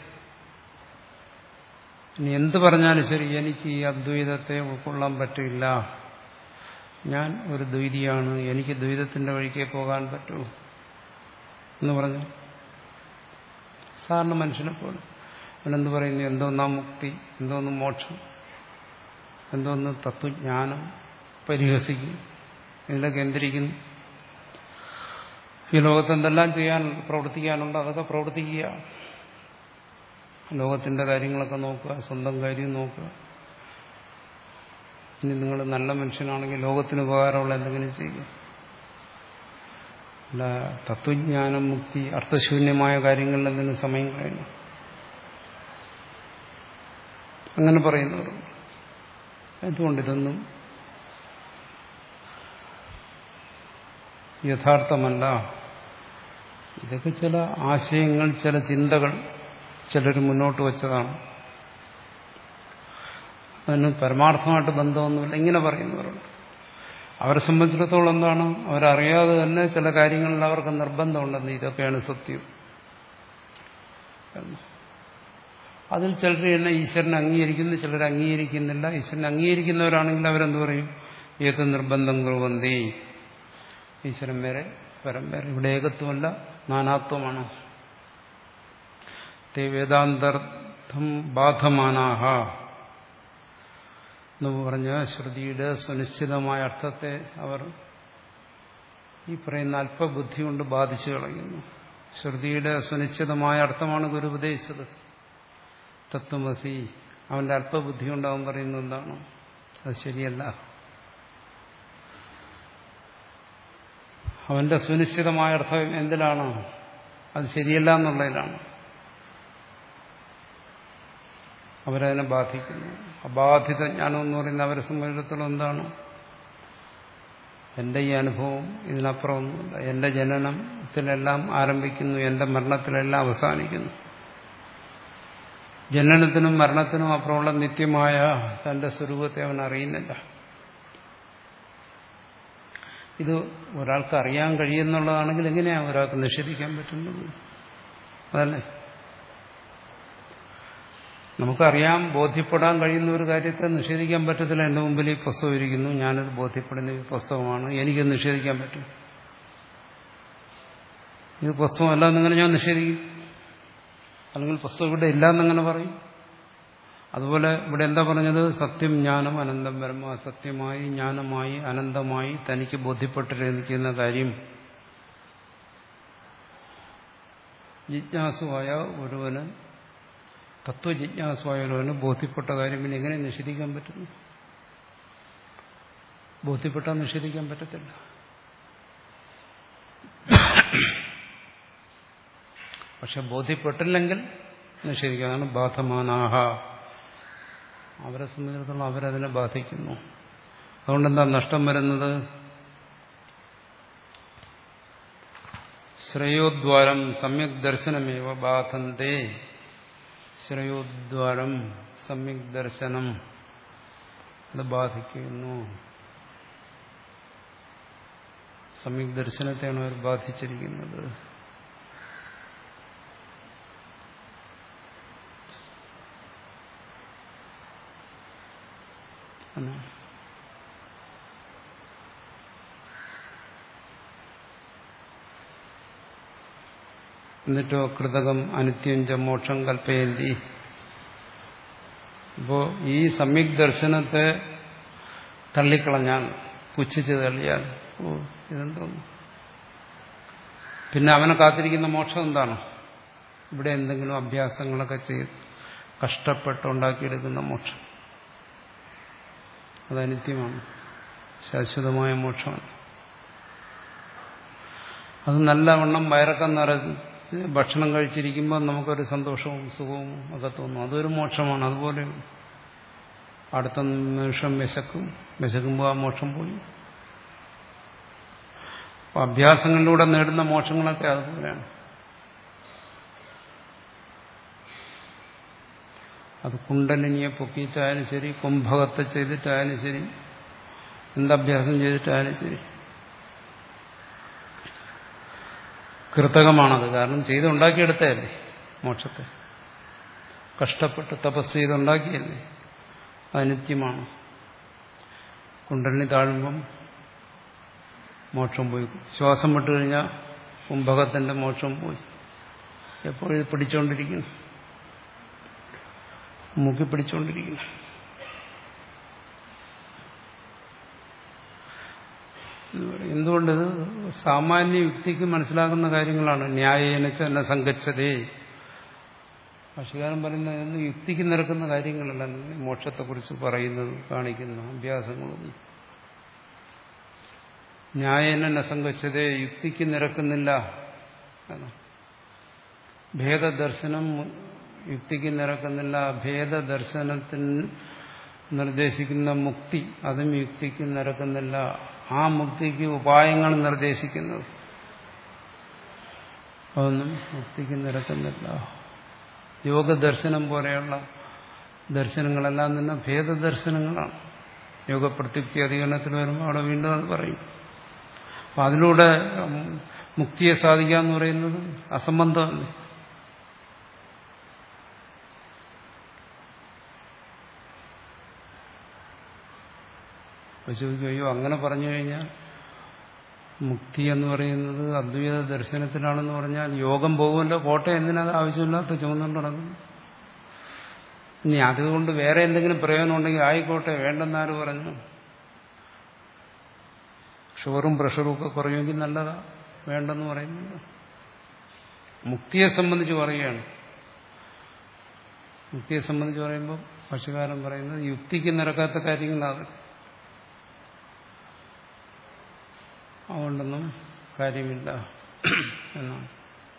ഇനി എന്ത് പറഞ്ഞാലും ശരി എനിക്ക് ഈ അദ്വൈതത്തെ ഉൾക്കൊള്ളാൻ പറ്റില്ല ഞാൻ ഒരു ദ്വൈതിയാണ് എനിക്ക് ദ്വൈതത്തിന്റെ വഴിക്കേ പോകാൻ പറ്റൂ എന്ന് പറഞ്ഞു സാധാരണ മനുഷ്യനെ പോലെ അവനെന്ത് പറയുന്നു എന്തോന്നാ മുക്തി എന്തോന്ന് മോക്ഷം എന്തോന്ന് തത്വജ്ഞാനം പരിഹസിക്കും ഇതിലൊക്കെ എന്തിരിക്കുന്നു ഈ ലോകത്ത് എന്തെല്ലാം ചെയ്യാൻ പ്രവർത്തിക്കാനുണ്ട് അതൊക്കെ പ്രവർത്തിക്കുക ലോകത്തിന്റെ കാര്യങ്ങളൊക്കെ നോക്കുക സ്വന്തം കാര്യം നോക്കുക ഇനി നിങ്ങൾ നല്ല മനുഷ്യനാണെങ്കിൽ ലോകത്തിന് ഉപകാരമുള്ള എന്തെങ്കിലും ചെയ്യുക അല്ല തത്വജ്ഞാനം മുക്തി അർത്ഥശൂന്യമായ കാര്യങ്ങളിൽ എന്തെങ്കിലും സമയം കളയണം അങ്ങനെ പറയുന്നവരുണ്ട് എന്തുകൊണ്ട് ഇതൊന്നും യഥാർത്ഥമല്ല ഇതൊക്കെ ചില ആശയങ്ങൾ ചില ചിന്തകൾ ചിലർ മുന്നോട്ട് വച്ചതാണ് അതിന് പരമാർത്ഥമായിട്ട് ബന്ധമൊന്നുമില്ല ഇങ്ങനെ പറയുന്നവരുണ്ട് അവരെ സംബന്ധിച്ചിടത്തോളം എന്താണ് അവരറിയാതെ തന്നെ ചില കാര്യങ്ങളിൽ അവർക്ക് നിർബന്ധമുണ്ടെന്ന് ഇതൊക്കെയാണ് സത്യം അതിൽ ചിലർ തന്നെ ഈശ്വരനെ അംഗീകരിക്കുന്നു ചിലർ അംഗീകരിക്കുന്നില്ല ഈശ്വരനെ അംഗീകരിക്കുന്നവരാണെങ്കിൽ അവരെന്ത് പറയും ഏത് നിർബന്ധം കുറുവന്തി ഈശ്വരൻ വരെ പരം വരെ ഇവിടെ ഏകത്വമല്ല നാനാത്വമാണ് തേ വേദാന്തർത്ഥം ബാധമാനാഹ എന്ന് പറഞ്ഞ ശ്രുതിയുടെ സുനിശ്ചിതമായ അർത്ഥത്തെ അവർ ഈ പറയുന്ന അല്പബുദ്ധി കൊണ്ട് ബാധിച്ചു കളയുന്നു ശ്രുതിയുടെ സുനിശ്ചിതമായ അർത്ഥമാണ് ഗുരു ഉപദേശിച്ചത് തത്വമസി അവന്റെ അല്പബുദ്ധി കൊണ്ട് അവൻ പറയുന്നത് എന്താണ് അത് ശരിയല്ല അവന്റെ സുനിശ്ചിതമായ അർത്ഥം എന്തിലാണ് അത് ശരിയല്ല എന്നുള്ളതിലാണ് അവരതിനെ ബാധിക്കുന്നു അബാധിത ജ്ഞാനം എന്ന് പറയുന്ന അവരെ സംബന്ധിച്ചിടത്തോളം എന്താണ് എന്റെ ഈ അനുഭവം ഇതിനപ്പുറമൊന്നുമില്ല എന്റെ ജനനത്തിലെല്ലാം ആരംഭിക്കുന്നു എന്റെ മരണത്തിലെല്ലാം അവസാനിക്കുന്നു ജനനത്തിനും മരണത്തിനും അപ്പുറമുള്ള നിത്യമായ തന്റെ സ്വരൂപത്തെ അവൻ അറിയുന്നില്ല ഇത് ഒരാൾക്ക് അറിയാൻ കഴിയുന്നുള്ളതാണെങ്കിൽ എങ്ങനെയാണ് ഒരാൾക്ക് നിഷേധിക്കാൻ പറ്റുന്നത് അതല്ലേ നമുക്കറിയാം ബോധ്യപ്പെടാൻ കഴിയുന്ന ഒരു കാര്യത്തെ നിഷേധിക്കാൻ പറ്റത്തില്ല എൻ്റെ മുമ്പിൽ ഈ പുസ്തകം ഇരിക്കുന്നു ഞാനത് ബോധ്യപ്പെടുന്ന ഈ പുസ്തകമാണ് എനിക്ക് നിഷേധിക്കാൻ പറ്റും ഇത് പുസ്തകമല്ല എന്നിങ്ങനെ ഞാൻ നിഷേധിക്കും അല്ലെങ്കിൽ പുസ്തകം ഇവിടെ ഇല്ല എന്നങ്ങനെ പറയും അതുപോലെ ഇവിടെ എന്താ പറഞ്ഞത് സത്യം ജ്ഞാനം അനന്തം ബ്രഹ്മ സത്യമായി ജ്ഞാനമായി അനന്തമായി തനിക്ക് ബോധ്യപ്പെട്ടിരിക്കുന്ന കാര്യം ജിജ്ഞാസുവായ ഒരുവന് തത്വജിജ്ഞാസുവായ ഒരുവന് ബോധ്യപ്പെട്ട കാര്യം പിന്നെ എങ്ങനെ നിഷേധിക്കാൻ പറ്റുന്നു ബോധ്യപ്പെട്ടാൽ നിഷേധിക്കാൻ പറ്റത്തില്ല പക്ഷെ ബോധ്യപ്പെട്ടില്ലെങ്കിൽ നിഷേധിക്കാം അതാണ് ബാധമാനാഹ അവരെ സംബന്ധിച്ചിടത്തോളം അവരതിനെ ബാധിക്കുന്നു അതുകൊണ്ടെന്താ നഷ്ടം വരുന്നത് ശ്രേയോദ്വാരം സമ്യക് ദർശനമേവ ബാധന്തേ ശ്രേയോദ്വാരം സമ്യക് ദർശനം അത് ബാധിക്കുന്നു സമ്യക് ദർശനത്തെയാണ് അവർ ബാധിച്ചിരിക്കുന്നത് എന്നാണ് എന്നിട്ടോ കൃതകം അനിത്യം ച മോക്ഷം കൽപ്പയന്തി അപ്പോ ഈ സമ്യക് ദർശനത്തെ തള്ളിക്കളഞ്ഞാൽ പുച്ഛിച്ച് തള്ളിയാൽ ഓ ഇതെന്തോന്നു പിന്നെ അവനെ കാത്തിരിക്കുന്ന മോക്ഷം എന്താണ് ഇവിടെ എന്തെങ്കിലും അഭ്യാസങ്ങളൊക്കെ ചെയ്ത് കഷ്ടപ്പെട്ടുണ്ടാക്കിയെടുക്കുന്ന മോക്ഷം അത് അനിത്യമാണ് ശാശ്വതമായ മോക്ഷമാണ് അത് നല്ലവണ്ണം വയറൊക്കെ നിറഞ്ഞ് ഭക്ഷണം കഴിച്ചിരിക്കുമ്പോൾ നമുക്കൊരു സന്തോഷവും സുഖവും ഒക്കെ തോന്നും അതൊരു മോക്ഷമാണ് അതുപോലെ അടുത്ത നിമിഷം വിശക്കും വിശക്കുമ്പോൾ ആ മോക്ഷം പോയി അപ്പൊ അഭ്യാസങ്ങളിലൂടെ നേടുന്ന മോക്ഷങ്ങളൊക്കെ അതുപോലെയാണ് അത് കുണ്ടലിനിയെ പൊക്കിയിട്ടായാലും ശരി കുംഭകത്തെ ചെയ്തിട്ടായാലും ശരി എന്തഭ്യാസം ചെയ്തിട്ടായാലും ശരി കൃതകമാണത് കാരണം ചെയ്തുണ്ടാക്കിയെടുത്തതല്ലേ മോക്ഷത്തെ കഷ്ടപ്പെട്ട് തപസ് ചെയ്തുണ്ടാക്കിയല്ലേ അനിത്യമാണ് കുണ്ടലിനി താഴുമ്പം മോക്ഷം പോയി ശ്വാസം വിട്ടു കഴിഞ്ഞാൽ കുംഭകത്തിന്റെ മോക്ഷം പോയി എപ്പോഴും ഇത് പിടിച്ചുകൊണ്ടിരിക്കുന്നു മുക്കി പിടിച്ചുകൊണ്ടിരിക്കുന്നു എന്തുകൊണ്ടിത് സാമാന്യ യുക്തിക്ക് മനസ്സിലാക്കുന്ന കാര്യങ്ങളാണ് ന്യായേനച്ച എന്നെ സംഘച്ചതേ ഭാഷകാരൻ പറയുന്നത് യുക്തിക്ക് നിരക്കുന്ന കാര്യങ്ങളല്ല മോക്ഷത്തെക്കുറിച്ച് പറയുന്നത് കാണിക്കുന്ന അഭ്യാസങ്ങളൊന്നും ന്യായേന സംഘച്ചതേ യുക്തിക്ക് നിരക്കുന്നില്ല ഭേദദർശനം യുക്തിക്ക് നിരക്കുന്നില്ല ഭേദദർശനത്തിന് നിർദ്ദേശിക്കുന്ന മുക്തി അതും യുക്തിക്ക് നിരക്കുന്നില്ല ആ മുക്തിക്ക് ഉപായങ്ങൾ നിർദ്ദേശിക്കുന്നത് അതൊന്നും മുക്തിക്ക് നിരക്കുന്നില്ല യോഗദർശനം പോലെയുള്ള ദർശനങ്ങളെല്ലാം തന്നെ ഭേദദർശനങ്ങളാണ് യോഗപ്രത്യുക്തി അധികരണത്തിൽ വരുമ്പോൾ അവിടെ വീണ്ടും അത് പറയും അപ്പം അതിലൂടെ മുക്തിയെ സാധിക്കുക എന്ന് പറയുന്നത് അസംബന്ധമല്ലേ ചോദിക്കും അയ്യോ അങ്ങനെ പറഞ്ഞു കഴിഞ്ഞാൽ മുക്തി എന്ന് പറയുന്നത് അദ്വൈത ദർശനത്തിലാണെന്ന് പറഞ്ഞാൽ യോഗം പോകുമല്ലോ പോട്ടെ എന്തിനത് ആവശ്യമില്ലാത്ത ചുമന്നുകൊണ്ട് നടക്കുന്നു ഇനി അതുകൊണ്ട് വേറെ എന്തെങ്കിലും പ്രയോജനം ഉണ്ടെങ്കിൽ ആയിക്കോട്ടെ വേണ്ടെന്നാര് പറഞ്ഞു ഷുഗറും പ്രഷറും ഒക്കെ കുറയുമെങ്കിൽ നല്ലതാ വേണ്ടെന്ന് പറയുന്നില്ല മുക്തിയെ സംബന്ധിച്ച് പറയുകയാണ് മുക്തിയെ സംബന്ധിച്ച് പറയുമ്പോൾ ഭക്ഷ്യകാരൻ പറയുന്നത് യുക്തിക്ക് നിരക്കാത്ത കാര്യങ്ങളാണ് അതുകൊണ്ടൊന്നും കാര്യമില്ല എന്നാണ്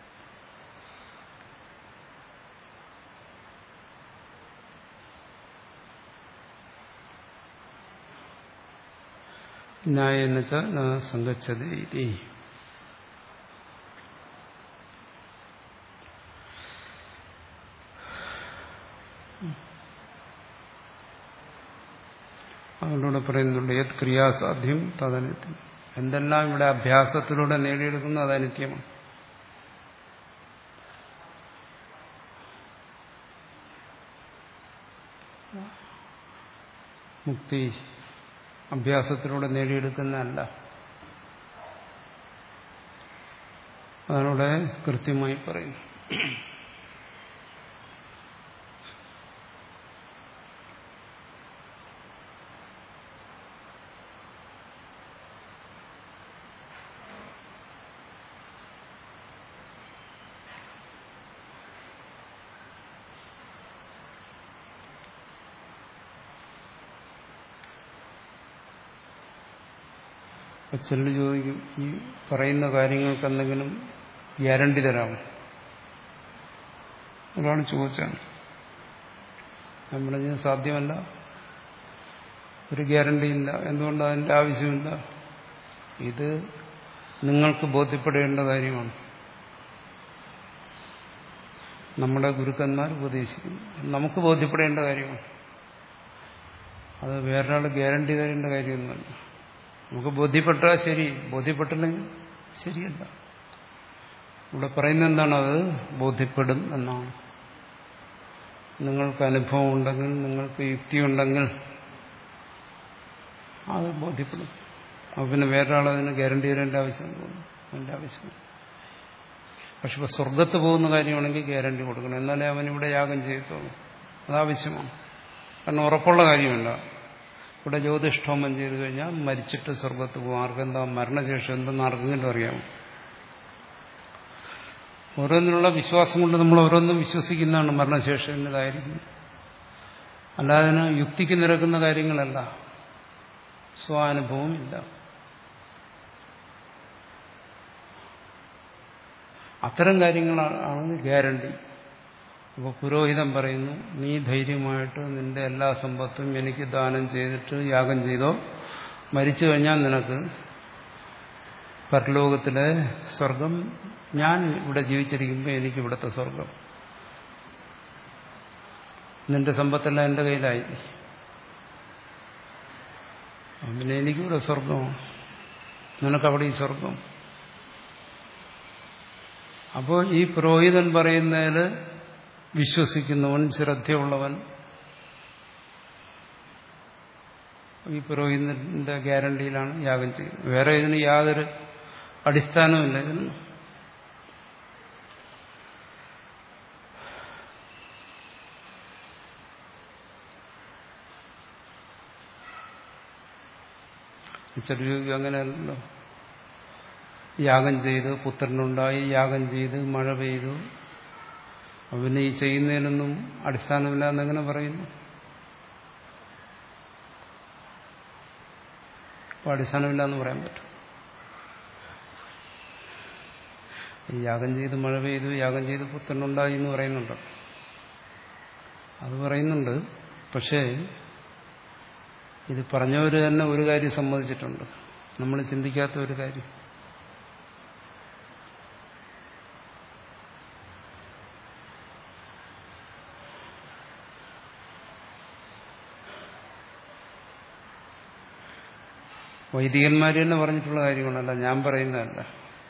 ന്യായെന്ന് വെച്ചാൽ സംഗച്ചത് ഇതി അതുകൊണ്ടിവിടെ പറയുന്നുണ്ട് ഏത് ക്രിയാസാധ്യം തദനിത്യം എന്തെല്ലാം ഇവിടെ അഭ്യാസത്തിലൂടെ നേടിയെടുക്കുന്നു അത് അനിത്യമാണ് മുക്തി അഭ്യാസത്തിലൂടെ നേടിയെടുക്കുന്നതല്ല അതാണിവിടെ കൃത്യമായി പറയുന്നു ചിലർ ചോദിക്കും ഈ പറയുന്ന കാര്യങ്ങൾക്ക് എന്തെങ്കിലും ഗ്യാരണ്ടി തരാമോ ഒരാൾ ചോദിച്ചാണ് ഞാൻ പറഞ്ഞത് സാധ്യമല്ല ഒരു ഗ്യാരണ്ടി ഇല്ല എന്തുകൊണ്ട് അതിൻ്റെ ആവശ്യമില്ല ഇത് നിങ്ങൾക്ക് ബോധ്യപ്പെടേണ്ട കാര്യമാണ് നമ്മുടെ ഗുരുക്കന്മാർ ഉപദേശിക്കുന്നു നമുക്ക് ബോധ്യപ്പെടേണ്ട കാര്യമാണ് അത് വേറൊരാൾ ഗ്യാരണ്ടി തരേണ്ട കാര്യമൊന്നുമല്ല നമുക്ക് ബോധ്യപ്പെട്ടാൽ ശരി ബോധ്യപ്പെട്ടില്ലെങ്കിൽ ശരിയല്ല ഇവിടെ പറയുന്ന എന്താണ് അത് ബോധ്യപ്പെടും എന്നാണ് നിങ്ങൾക്ക് അനുഭവം ഉണ്ടെങ്കിൽ നിങ്ങൾക്ക് യുക്തിയുണ്ടെങ്കിൽ അത് ബോധ്യപ്പെടും അപ്പോൾ പിന്നെ വേറൊരാൾ അതിന് ഗ്യാരണ്ടി തരേണ്ട ആവശ്യം അതിൻ്റെ ആവശ്യമില്ല പക്ഷെ ഇപ്പോൾ സ്വർഗത്ത് പോകുന്ന കാര്യമാണെങ്കിൽ ഗ്യാരണ്ടി കൊടുക്കണം എന്നാലേ അവൻ ഇവിടെ യാഗം ചെയ്യത്തുള്ളൂ അതാവശ്യമാണ് കാരണം ഉറപ്പുള്ള കാര്യമല്ല ഇവിടെ ജ്യോതിഷ്ഠോമം ചെയ്തു കഴിഞ്ഞാൽ മരിച്ചിട്ട് സ്വർഗത്ത് പോകും ആർക്കെന്താ മരണശേഷം എന്തെന്ന് ആർക്കെങ്കിലും അറിയാമോ ഓരോന്നിനുള്ള വിശ്വാസം കൊണ്ട് നമ്മൾ ഓരോന്നും വിശ്വസിക്കുന്നതാണ് മരണശേഷം എന്നതായിരിക്കും അല്ലാതെ അതിന് യുക്തിക്ക് നിരക്കുന്ന കാര്യങ്ങളല്ല സ്വാനുഭവം ഇല്ല അത്തരം കാര്യങ്ങളാണ് ഗ്യാരണ്ടി അപ്പോൾ പുരോഹിതൻ പറയുന്നു നീ ധൈര്യമായിട്ട് നിന്റെ എല്ലാ സമ്പത്തും എനിക്ക് ദാനം ചെയ്തിട്ട് യാഗം ചെയ്തോ മരിച്ചു കഴിഞ്ഞാൽ നിനക്ക് പരലോകത്തിലെ സ്വർഗം ഞാൻ ഇവിടെ ജീവിച്ചിരിക്കുമ്പോൾ എനിക്ക് ഇവിടുത്തെ സ്വർഗം നിന്റെ സമ്പത്തെല്ലാം എൻ്റെ കയ്യിലായി പിന്നെ എനിക്കിവിടെ സ്വർഗമാണ് നിനക്കവിടെ ഈ സ്വർഗം അപ്പോൾ ഈ പുരോഹിതൻ പറയുന്നതിൽ വിശ്വസിക്കുന്നവൻ ശ്രദ്ധയുള്ളവൻ ഈ പുരോഹിതന്റെ ഗ്യാരണ്ടിയിലാണ് യാഗം ചെയ്യുന്നത് വേറെ ഇതിന് യാതൊരു അടിസ്ഥാനവുമില്ല ഇതിന് ചെറിയ അങ്ങനെയല്ലോ യാഗം ചെയ്ത് പുത്രനുണ്ടായി യാഗം ചെയ്ത് മഴ പെയ്തു പിന്നെ ഈ ചെയ്യുന്നതിനൊന്നും അടിസ്ഥാനമില്ല എന്നെങ്ങനെ പറയുന്നു അപ്പോൾ അടിസ്ഥാനമില്ല എന്ന് പറയാൻ പറ്റും ഈ യാഗം ചെയ്ത് മഴ പെയ്തു യാഗം ചെയ്ത് പുത്രനുണ്ടായി എന്ന് പറയുന്നുണ്ട് അത് പറയുന്നുണ്ട് പക്ഷേ ഇത് പറഞ്ഞവർ തന്നെ ഒരു കാര്യം സമ്മതിച്ചിട്ടുണ്ട് നമ്മൾ ചിന്തിക്കാത്ത ഒരു കാര്യം വൈദികന്മാർ തന്നെ പറഞ്ഞിട്ടുള്ള കാര്യങ്ങളല്ല ഞാൻ പറയുന്നതല്ല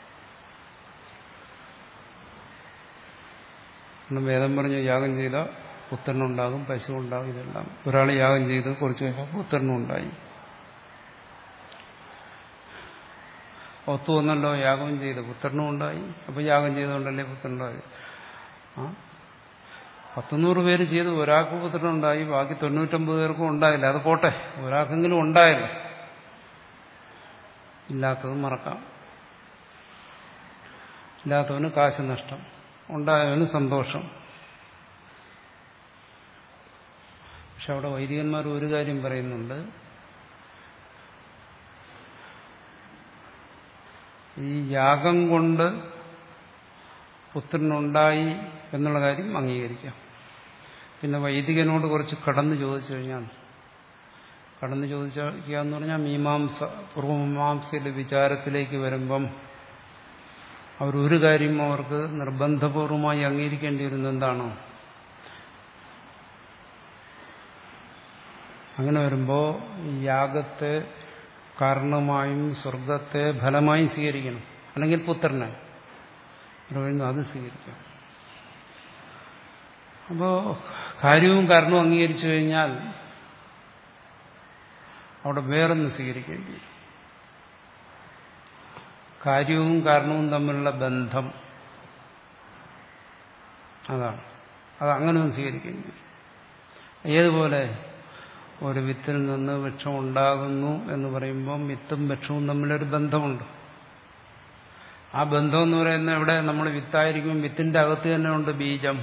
കാരണം വേദം പറഞ്ഞു യാഗം ചെയ്ത പുത്രനുണ്ടാകും പശു ഉണ്ടാകും ഇതെല്ലാം ഒരാൾ യാഗം ചെയ്ത് കുറച്ച് കഴിഞ്ഞാൽ പുത്രനുണ്ടായി ഒത്തു വന്നല്ലോ യാഗം ചെയ്ത് പുത്രനും ഉണ്ടായി അപ്പോൾ യാഗം ചെയ്തുകൊണ്ടല്ലേ പുത്രനുണ്ടായി ആ പത്തുനൂറ് പേര് ചെയ്ത് ഒരാൾക്ക് പുത്രനുണ്ടായി ബാക്കി തൊണ്ണൂറ്റൊമ്പത് പേർക്കും ഉണ്ടായില്ല അത് പോട്ടെ ഒരാൾക്കെങ്കിലും ഉണ്ടായല്ലോ ഇല്ലാത്തത് മറക്കാം ഇല്ലാത്തവന് കാശ് നഷ്ടം ഉണ്ടായവന് സന്തോഷം പക്ഷെ അവിടെ വൈദികന്മാർ ഒരു കാര്യം പറയുന്നുണ്ട് ഈ യാഗം കൊണ്ട് പുത്രനുണ്ടായി എന്നുള്ള കാര്യം അംഗീകരിക്കാം പിന്നെ വൈദികനോട് കുറച്ച് കടന്നു ചോദിച്ചു കഴിഞ്ഞാൽ കടന്നു ചോദിക്കുക എന്ന് പറഞ്ഞാൽ മീമാംസ പൂർവമീമാംസയുടെ വിചാരത്തിലേക്ക് വരുമ്പം അവരൊരു കാര്യം അവർക്ക് നിർബന്ധപൂർവമായി അംഗീകരിക്കേണ്ടി വരുന്നത് എന്താണോ അങ്ങനെ വരുമ്പോൾ യാഗത്തെ കാരണമായും സ്വർഗത്തെ ഫലമായും സ്വീകരിക്കണം അല്ലെങ്കിൽ പുത്രനെ പറയുന്നു അത് സ്വീകരിക്കാം അപ്പോൾ കാര്യവും കാരണവും അംഗീകരിച്ചു കഴിഞ്ഞാൽ അവിടെ വേറൊന്ന് സ്വീകരിക്കേണ്ടി കാര്യവും കാരണവും തമ്മിലുള്ള ബന്ധം അതാണ് അത് അങ്ങനെ ഒന്ന് സ്വീകരിക്കേണ്ടി ഏതുപോലെ ഒരു വിത്തിൽ നിന്ന് വൃക്ഷം ഉണ്ടാകുന്നു എന്ന് പറയുമ്പം വിത്തും വൃക്ഷവും തമ്മിലൊരു ബന്ധമുണ്ട് ആ ബന്ധം എന്ന് പറയുന്നത് ഇവിടെ നമ്മൾ വിത്തായിരിക്കും വിത്തിന്റെ അകത്ത് തന്നെ ഉണ്ട് ബീജം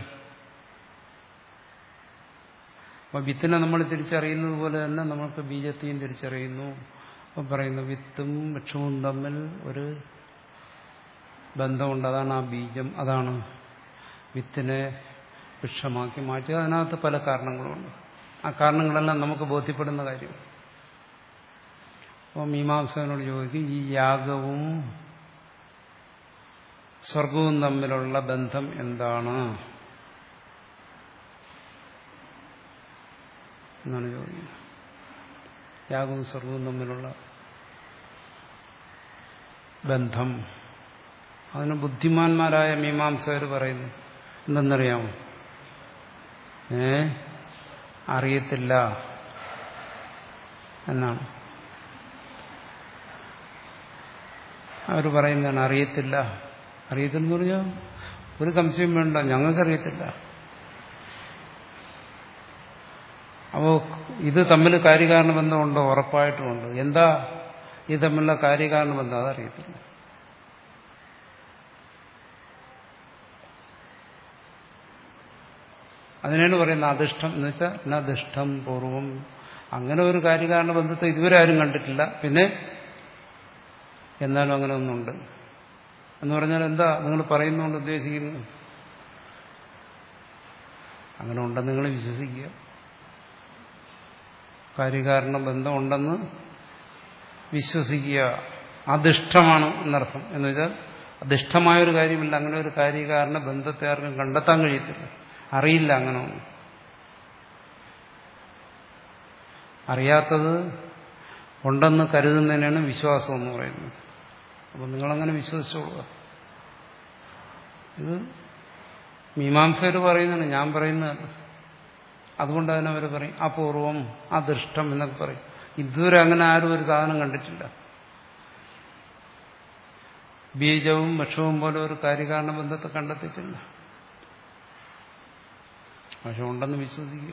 അപ്പൊ വിത്തിനെ നമ്മൾ തിരിച്ചറിയുന്നത് പോലെ തന്നെ നമുക്ക് ബീജത്തെയും തിരിച്ചറിയുന്നു അപ്പം പറയുന്നു വിത്തും വൃക്ഷവും തമ്മിൽ ഒരു ബന്ധമുണ്ട് അതാണ് ആ ബീജം അതാണ് വിത്തിനെ വൃക്ഷമാക്കി മാറ്റി അതിനകത്ത് പല കാരണങ്ങളുണ്ട് ആ കാരണങ്ങളെല്ലാം നമുക്ക് ബോധ്യപ്പെടുന്ന കാര്യം അപ്പോൾ മീമാംസകനോട് ചോദിക്കും ഈ യാഗവും സ്വർഗവും തമ്മിലുള്ള ബന്ധം എന്താണ് എന്നാണ് ചോദിക്കുന്നത് യാഗവും സ്വർഗവും തമ്മിലുള്ള ബന്ധം അതിന് ബുദ്ധിമാന്മാരായ മീമാംസകർ പറയുന്നു എന്തെന്നറിയാമോ ഏ അറിയത്തില്ല എന്നാണ് അവർ പറയുന്നതാണ് അറിയത്തില്ല അറിയത്തില്ലെന്ന് പറഞ്ഞാൽ ഒരു സംശയം വേണ്ട ഞങ്ങൾക്കറിയത്തില്ല അപ്പോൾ ഇത് തമ്മിൽ കാര്യകാരണ ബന്ധമുണ്ടോ ഉറപ്പായിട്ടുമുണ്ട് എന്താ ഇത് തമ്മിലുള്ള കാര്യകാരണ ബന്ധം അതറിയത്തില്ല അതിനാണ് പറയുന്നത് അധിഷ്ഠം എന്ന് വെച്ചാൽ നധിഷ്ഠം പൂർവം അങ്ങനെ ഒരു കാര്യകാരണ ബന്ധത്തെ ഇതുവരെ ആരും കണ്ടിട്ടില്ല പിന്നെ എന്നാലും അങ്ങനെ ഒന്നുണ്ട് എന്ന് പറഞ്ഞാൽ എന്താ നിങ്ങൾ പറയുന്നുകൊണ്ട് ഉദ്ദേശിക്കുന്നു അങ്ങനെ ഉണ്ടെന്ന് നിങ്ങൾ വിശ്വസിക്കുക കാര്യകാരണ ബന്ധം ഉണ്ടെന്ന് വിശ്വസിക്കുക അധിഷ്ഠമാണ് എന്നർത്ഥം എന്ന് വെച്ചാൽ അധിഷ്ഠമായൊരു കാര്യമില്ല അങ്ങനെ ഒരു കാര്യകാരണ ബന്ധത്തെ ആർക്കും കണ്ടെത്താൻ കഴിയത്തില്ല അറിയില്ല അങ്ങനെ ഒന്നും അറിയാത്തത് ഉണ്ടെന്ന് കരുതുന്നതിനാണ് വിശ്വാസം എന്ന് പറയുന്നത് അപ്പം നിങ്ങളങ്ങനെ വിശ്വസിച്ചോളുക ഇത് മീമാംസകർ പറയുന്നതാണ് ഞാൻ പറയുന്നതല്ല അതുകൊണ്ട് തന്നെ അവർ പറയും അപൂർവം അദൃഷ്ടം എന്നൊക്കെ പറയും ഇതുവരെ അങ്ങനെ ആരും ഒരു സാധനം കണ്ടിട്ടില്ല ബീജവും വൃക്ഷവും പോലെ ഒരു കാര്യകാരണ ബന്ധത്തെ കണ്ടെത്തിയിട്ടില്ല പക്ഷെ ഉണ്ടെന്ന് വിശ്വസിക്കുക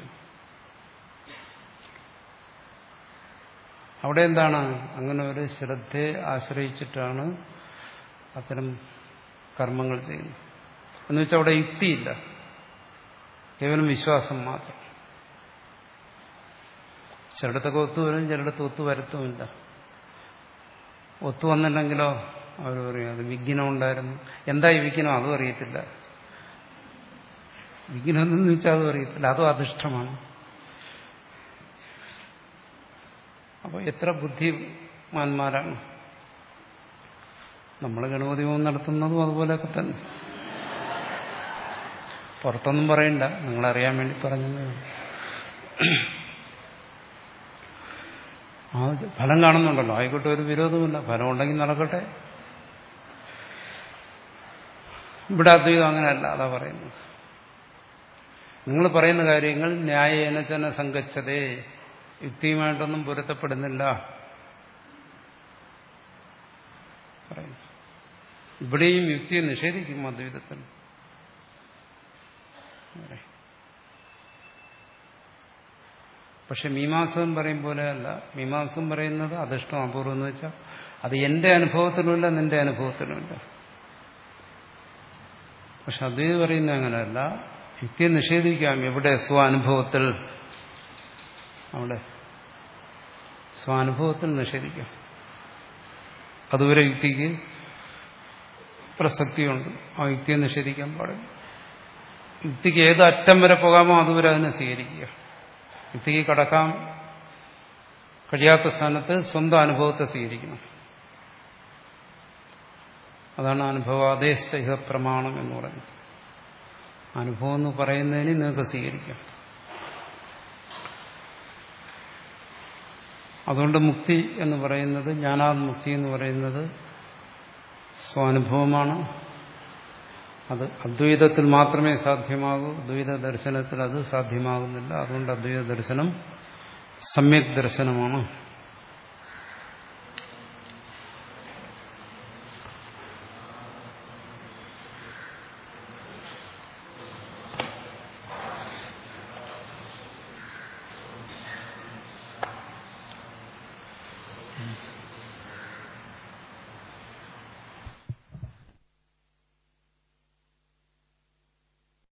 അവിടെ എന്താണ് അങ്ങനെ ഒരു ശ്രദ്ധയെ ആശ്രയിച്ചിട്ടാണ് അത്തരം കർമ്മങ്ങൾ ചെയ്യുന്നത് എന്ന് വെച്ചാൽ അവിടെ യുക്തിയില്ല കേവലം വിശ്വാസം മാത്രം ചിലയിടത്തൊക്കെ ഒത്തുവരും ചിലയിടത്ത് ഒത്തു വരത്തുമില്ല ഒത്തു വന്നില്ലെങ്കിലോ അവർ പറയും അത് വിഘ്നം ഉണ്ടായിരുന്നു എന്താ ഈ വിഘ്നം അതും അറിയത്തില്ല വിഘ്നം എന്ന് വെച്ചാൽ അതും അറിയത്തില്ല അതും അധിഷ്ഠമാണ് അപ്പോൾ എത്ര ബുദ്ധിമാന്മാരാണ് നമ്മൾ ഗണപതി ഹോമം നടത്തുന്നതും അതുപോലെയൊക്കെ തന്നെ പുറത്തൊന്നും പറയണ്ട നിങ്ങളറിയാൻ വേണ്ടി പറഞ്ഞത് ആ ഫലം കാണുന്നുണ്ടല്ലോ ആയിക്കോട്ടെ ഒരു വിരോധമില്ല ഫലം ഉണ്ടെങ്കിൽ നടക്കട്ടെ ഇവിടെ അദ്വൈതം അങ്ങനെയല്ല അതാ പറയുന്നത് നിങ്ങൾ പറയുന്ന കാര്യങ്ങൾ ന്യായേന തന്നെ സംഘച്ചതേ യുക്തിയുമായിട്ടൊന്നും പൊരുത്തപ്പെടുന്നില്ല പറയുന്നു ഇവിടെയും യുക്തിയെ നിഷേധിക്കും അദ്വൈതത്തിൽ പക്ഷെ മീമാംസം പറയും പോലെയല്ല മീമാംസം പറയുന്നത് അധിഷ്ടം അപൂർവം എന്ന് വെച്ചാൽ അത് എന്റെ അനുഭവത്തിലുമില്ല നിന്റെ അനുഭവത്തിലുമില്ല പക്ഷെ അദ്വൈത് പറയുന്നത് അങ്ങനെയല്ല യുക്തിയെ നിഷേധിക്കാം എവിടെ സ്വാനുഭവത്തിൽ അവിടെ സ്വാനുഭവത്തിൽ നിഷേധിക്കാം അതുവരെ യുക്തിക്ക് പ്രസക്തിയുണ്ട് ആ യുക്തിയെ നിഷേധിക്കാൻ പാടില്ല യുക്തിക്ക് ഏത് അറ്റം വരെ പോകാമോ അതുവരെ അതിനെ സ്വീകരിക്കുക യുക്തിക്ക് കടക്കാൻ കഴിയാത്ത സ്ഥാനത്ത് സ്വന്തം അനുഭവത്തെ സ്വീകരിക്കണം അതാണ് അനുഭവാദേശ പ്രമാണം എന്ന് പറയുന്നത് അനുഭവം എന്ന് പറയുന്നതിന് നിങ്ങൾക്ക് സ്വീകരിക്കാം അതുകൊണ്ട് മുക്തി എന്ന് പറയുന്നത് ജ്ഞാനാത്മുക്തി എന്ന് പറയുന്നത് സ്വാനുഭവമാണ് അത് അദ്വൈതത്തിൽ മാത്രമേ സാധ്യമാകൂ ദ്വൈത ദർശനത്തിൽ അത് സാധ്യമാകുന്നില്ല അതുകൊണ്ട് അദ്വൈത ദർശനം സമ്യക് ദർശനമാണ്